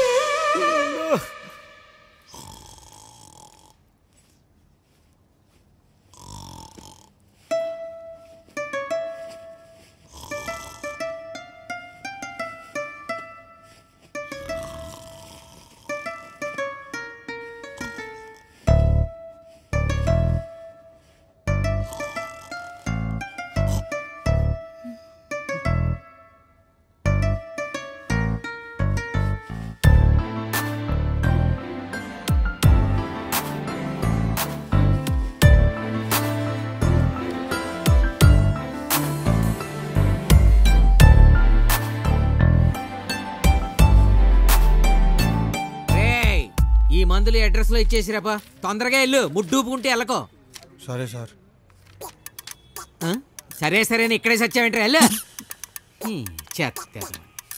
రేయ్, ఈ మందులు అడ్రస్ లో ఇచ్చేసిరాపా తొందరగా వెళ్ళు ముడ్డూపుకుంటే వెళ్ళకో సరే సార్ ఆ? సరే సరే అని ఇక్కడే సచ్చావేంట్రా వెళ్ళు ఈ చెత్త ఎదవ.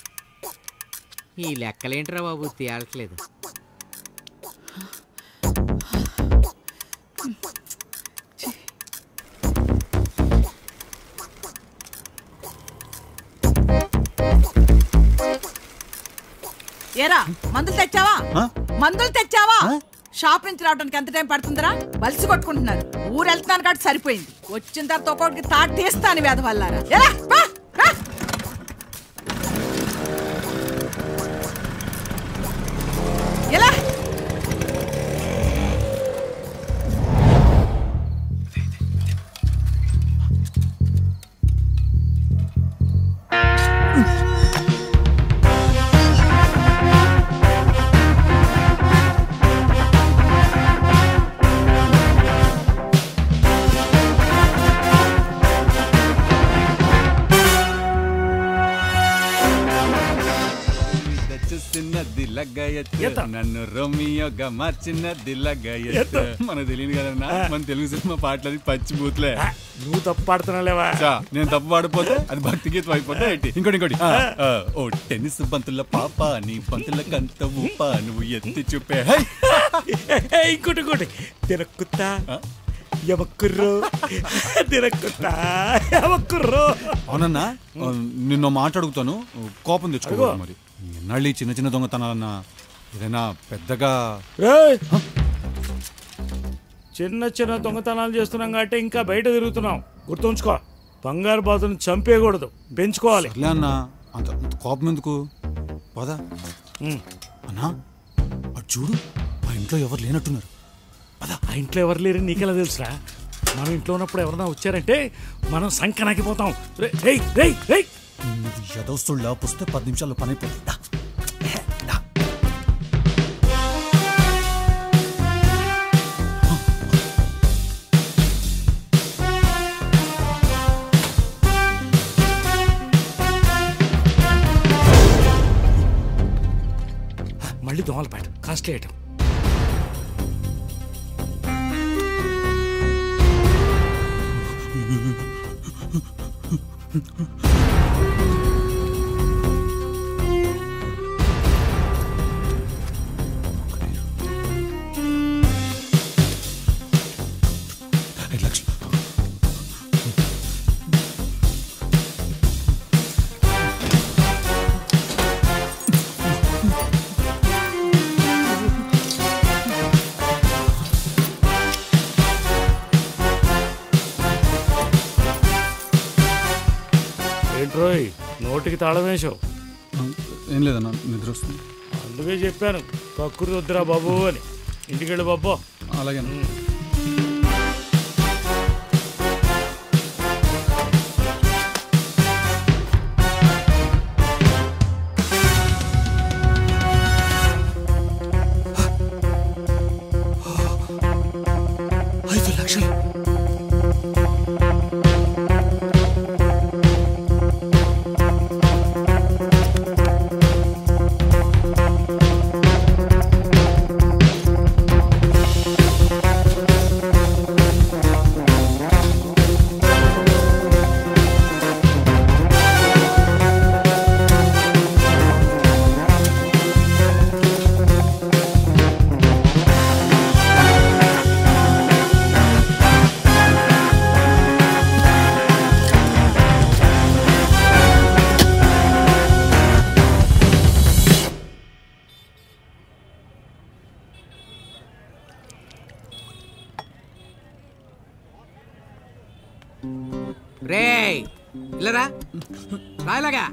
ఈ లెక్కలేంట్రా బాబు తేలట్లేదు ఏరా మందులు తెచ్చావా మందులు తెచ్చావా షాప్ నుంచి రావడానికి ఎంత టైం పడుతుందిరా వలసి కొట్టుకుంటున్నారు ఊరు వెళ్తున్నాను కాబట్టి సరిపోయింది వచ్చిన తర్వాత ఒక్కొక్కడికి తాటి తీస్తాను వేద వల్లారా ఎలా ఎలా ఆ మార్చినది లగ్గయత్ ఎత్త. నన్ను రోమియోగా మార్చినది లగ్గయత్ ఎత్త. మనకు తెలియదు కదన్నా మన తెలుగు సినిమా పాటలు పచ్చి బూత్లే నువ్వు తప్పు పాడుతున్నావులేవా చా, నేను తప్పు పాడిపోతే అది భక్తి గీతం అయిపోతే ఏంటి ఇంకోటి ఇంకోటి ఆ, ఆ, ఓ టెన్నిస్ బంతుల పాప నీ బంతుల కంత ఊప నువ్వు ఎత్తి చూపే హై! ఏ, ఇంకోటి ఇంకోటి తిరక్కుత్తా ఎవక్కుర్రో తిరక్కుత్తా ఎవక్కుర్రో అవునన్నా ఆ, నిన్న మాట అడుగుతాను కోపం తెచ్చుకో అడుగు. మరి ఎన్నాళ్ళు ఈ చిన్న చిన్న దొంగతనాలన్నా ఏదైనా పెద్దగా రేయ్! చిన్న చిన్న దొంగతనాలు చేస్తున్నాం కాబట్టి ఇంకా బయట తిరుగుతున్నాం గుర్తుంచుకో బంగారు బాతుని చంపేయకూడదు పెంచుకోవాలి సర్లే అన్నా అంత అంత కోపం ఎందుకు పదా అన్నా అటు చూడు మా ఇంట్లో ఎవరు లేనట్టున్నారు ఆ ఇంట్లో ఎవరు లేరు నీకెలా తెలుసురా మనం ఇంట్లో ఉన్నప్పుడు ఎవరైనా వచ్చారంటే మనం సంకనాకిపోతాం రేయ్, రేయ్ రేయ్ రేయ్ నువ్వు ఎదవస్తుళ్ళ పుస్తే పది నిమిషాల్లో పని అయిపోతుంది దా. మళ్ళీ దోమల పాట కాస్ట్లీ ఐటమ్ ఐదు లక్షలు ఏంట్రోయ్ నోటికి తాళం వేసావు ఏం లేదన్నా నిద్ర వస్తుంది అందుకే చెప్పాను కక్కురు వద్దురా బాబు అని ఇంటికెళ్ళు బాబు అలాగే ఐదు లక్షలు రే ఇల్లరా రాయలాగా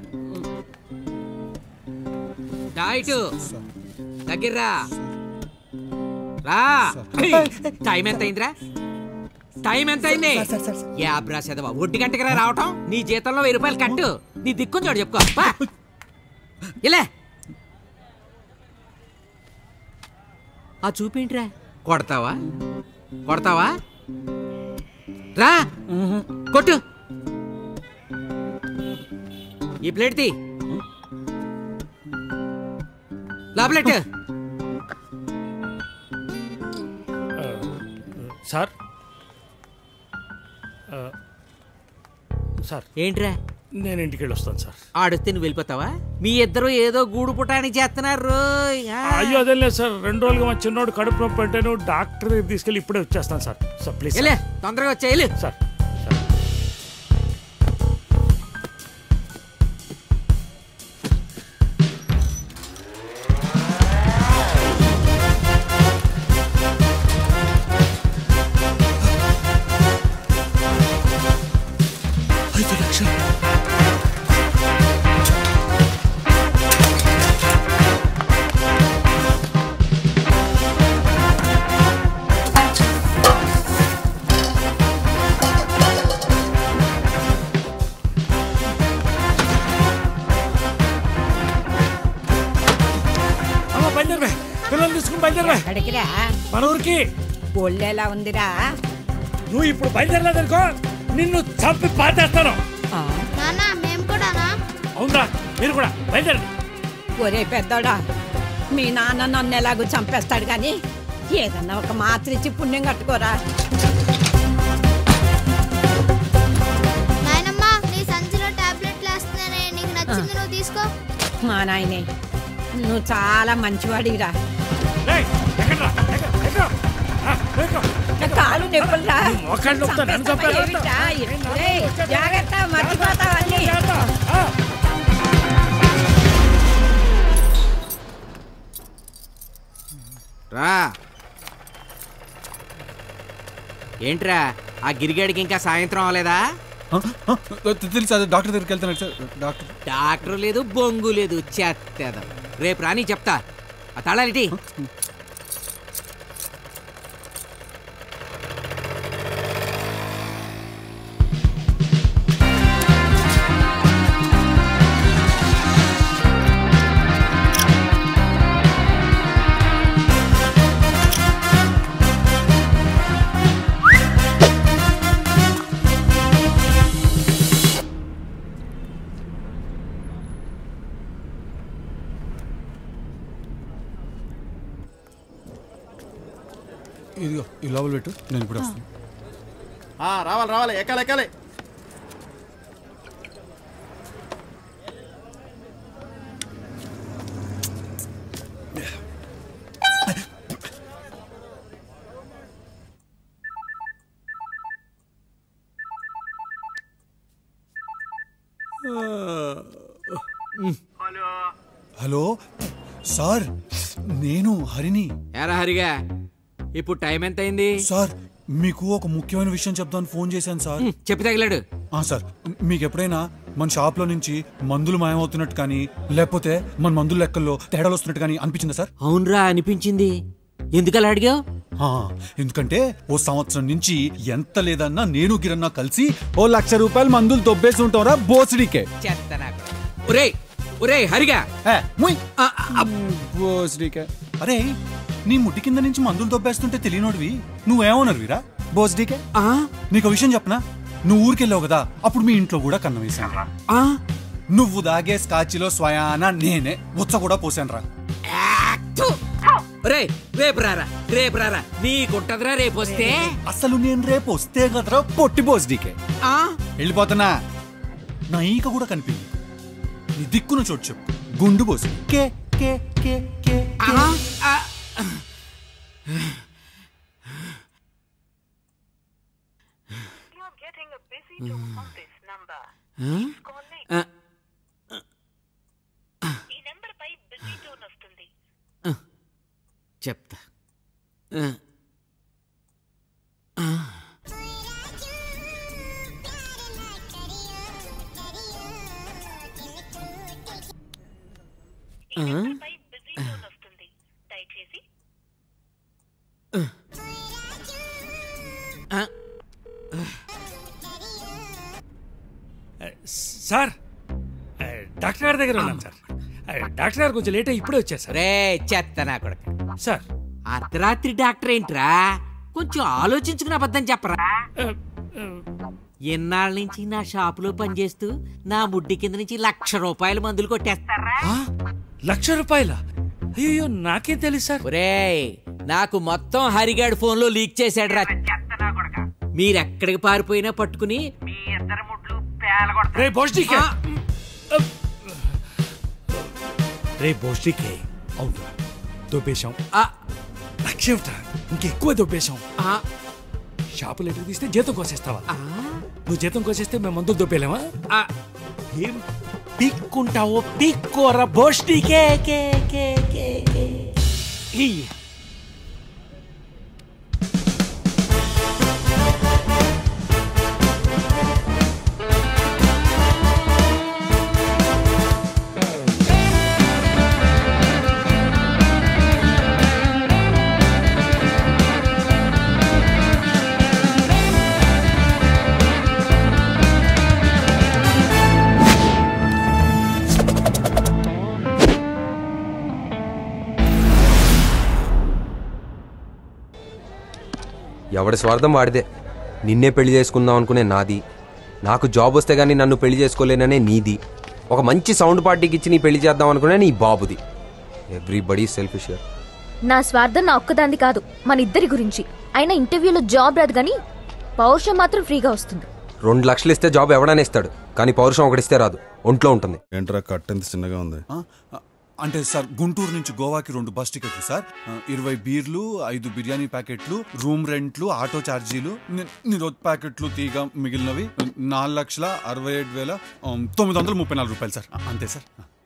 ఇటు దగ్గర్రా రా టైం ఎంత అయిందిరా టైం ఎంత అయింది యాబ్రా సెదవా ఒడ్డు గంటకి రా రావటం నీ జీతంలో వెయ్యి రూపాయలు కట్టు నీ దిక్కుని చూడు చెప్పుకో పా. ఇలా ఆ చూపేంట్రా కొడతావా కొడతావా రా కొట్టు ఈ ప్లేట్ తీ లోపలెట్టు సార్ ఆ, సార్ ఏంట్రా నేను ఇంటికి వెళ్ళి వస్తాను సార్ ఆడొస్తే నువ్వు వెళ్ళిపోతావా మీ ఇద్దరు ఏదో గూడు పుటానికి చేస్తున్నారు రోయ్. ఆ. అయ్యో అదే లేదు సార్ రెండు రోజులుగా మా చిన్నోడు కడుపు నొప్పి అంటే నువ్వు డాక్టర్ దగ్గర తీసుకెళ్ళి ఇప్పుడే వచ్చేస్తాను సార్ సార్ ప్లీజ్ వెళ్ళే తొందరగా వచ్చేయాలి సార్ ఐదు లక్షలు అమ్మ బయలుదేరవే పిల్లల్ని తీసుకుని బయలుదేరవే అడిగిరా మన ఊరికి ఒళ్ళెలా ఉందిరా నువ్వు ఇప్పుడు బయలుదేరలేదనుకో నిన్ను చంపి పాతేస్తాను నాన్న మేము కూడానా అవునరా మీరు కూడా బయలుదేరండి ఒరే పెద్దోడా మీ నాన్న నన్ను ఎలాగో చంపేస్తాడు కానీ ఏదన్నా ఒక మాత్ర ఇచ్చి పుణ్యం కట్టుకోరా నాయనమ్మా నీ సంచిలో టాబ్లెట్లు వేస్తున్నానే నీకు నచ్చింది నువ్వు తీసుకో మా నాయనే నువ్వు చాలా మంచివాడిరా నా కాలు నొప్పులురా మోకాళ్ళు నొప్పుతా, నన్ను చంపాలి. చంపేస్తావా ఏమిటా? ఏయ్, జాగ్రత్త మర్చిపోతావు అన్నీ రా ఏంట్రా ఆ గిరిగాడికి ఇంకా సాయంత్రం అవ్వలేదా తెలుసు అదే డాక్టర్ దగ్గరికి వెళ్తున్నాడు సార్ డాక్టర్ డాక్టర్ లేదు బొంగు లేదు చెత్తేదం రేపు రాని చెప్తా ఆ తాళాలిటి ఇదిగో ఈ లోపల పెట్టు నేను ఇప్పుడు వస్తాను ఆ, రావాలి రావాలి ఎక్కాలి ఎక్కాలి హలో సార్ నేను హరిని ఎరా హరిగా ఇప్పుడు టైం ఎంత అయింది సార్ మీకు ఒక ముఖ్యమైన విషయం చెప్దామని ఫోన్ చేశాను సార్ చెప్పి తగిలాడు ఆ, సార్ మీకు ఎప్పుడైనా మన షాప్ లో నుంచి మందులు మాయమవుతున్నట్టు కానీ లేకపోతే మన మందుల లెక్కల్లో తేడాలు వస్తున్నట్టు కానీ అనిపించిందా సార్ అవునరా అనిపించింది ఎందుకలా అడిగావు ఆ, ఎందుకంటే ఓ సంవత్సరం నుంచి ఎంత లేదన్నా నేను గిరన్నా కలిసి ఓ లక్ష రూపాయలు మందులు దొబ్బేసి ఉంటాంరా బోసిడికే చెత్త నాకు ఒరే ఒరే హరిగా బోసిడికే అరే నీ ముట్టి కింద నుంచి మందులు దొబ్బేస్తుంటే తెలియనోడివి నువ్వేమన్నారు వీరా బోసిడికే నీకు ఒక విషయం చెప్పనా నువ్వు ఊరికెళ్ళావు కదా అప్పుడు మీ ఇంట్లో కూడా కన్నం వేసాను నువ్వు దాగే స్కాచ్లో స్వయాన నేనే ఉచ్చ కూడా పోసాను రా రే రేపు రారా రేపు రారా నీకుంటదిరా రేపు వస్తే అసలు నేను రేపు వస్తే కదరా పొట్టి బోసిడికే ఆ వెళ్ళిపోతున్నా నా ఈక కూడా కనిపింది నీ దిక్కున చోటు చెప్పు గుండు పోసి కే కే కే కే కే. ఆ? చెప్తా ఆ. ఆ. ఆ? ఆ. సార్ ఆ, డాక్టర్ గారి దగ్గర ఉన్నాను సార్ ఆ, డాక్టర్ గారు కొంచెం లేట్ అయ్యి ఇప్పుడే వచ్చారు సార్ రే చెత్త నా కొడుకు సార్ అర్ధరాత్రి డాక్టర్ ఏంట్రా కొంచెం ఆలోచించుకుని అబద్ధం చెప్పరా ఎన్నాళ్ళ నుంచి నా షాపులో పనిచేస్తూ నా ముడ్డి కింద నుంచి లక్ష రూపాయల మందులు కొట్టేస్తారా లక్ష రూపాయల అయ్యో నాకేం తెలుసు సార్ ఒరేయ్ నాకు మొత్తం హరిగాడి ఫోన్ లో లీక్ చేశాడు రా మీరెక్కడికి పారిపోయినా పట్టుకుని మీ ఇద్దరు ముడ్లు రే బోస్టికే రే బోస్టికే అవును దొబ్బేశాం లక్ష ఏమిట్రా? ఇంకెక్కువ దొబ్బేశాం షాపు లెటర్ తీస్తే జీతం కోసేస్తావా నువ్వు జీతం కోసేస్తే మేము మందులు దొబ్బేలేమా ఏం పీక్కుంటావో పీక్కోరా బోస్టికే కే కే కే కే. ఈ. ఎవడి స్వార్థం వాడిదే నిన్నే పెళ్లి చేసుకుందాం అనుకునే నాది నాకు జాబ్ వస్తే గానీ నన్ను పెళ్లి చేసుకోలేననే నీది ఒక మంచి సౌండ్ పార్టీకి ఇచ్చి నీ పెళ్లి చేద్దాం అనుకునే నీ బాబుది ఎవ్రీబడీ సెల్ఫిష్ నా స్వార్థం నా ఒక్కదాంది కాదు మన ఇద్దరి గురించి అయినా ఇంటర్వ్యూలో జాబ్ రాదు కానీ పౌరుషం మాత్రం ఫ్రీగా వస్తుంది రెండు లక్షలు ఇస్తే జాబ్ ఎవడైనా ఇస్తాడు కానీ పౌరుషం ఒకటిస్తే రాదు ఒంట్లో ఉంటుంది ఏంట్రా కట్ ఎంత చిన్నగా ఉంది ఆ, ఆ, అంటే సార్ గుంటూరు నుంచి గోవాకి రెండు బస్ టికెట్లు సార్ ఆ, ఇరవై బీర్లు ఐదు బిర్యానీ ప్యాకెట్లు రూమ్ రెంట్లు ఆటో ఛార్జీలు ని- నిరోధ్ ప్యాకెట్లు తీగ మిగిలినవి నాలుగు లక్షల అరవై ఏడు వేల ఆ, తొమ్మిది వందల ముప్పై నాలుగు రూపాయలు సార్ ఆ, అంతే సార్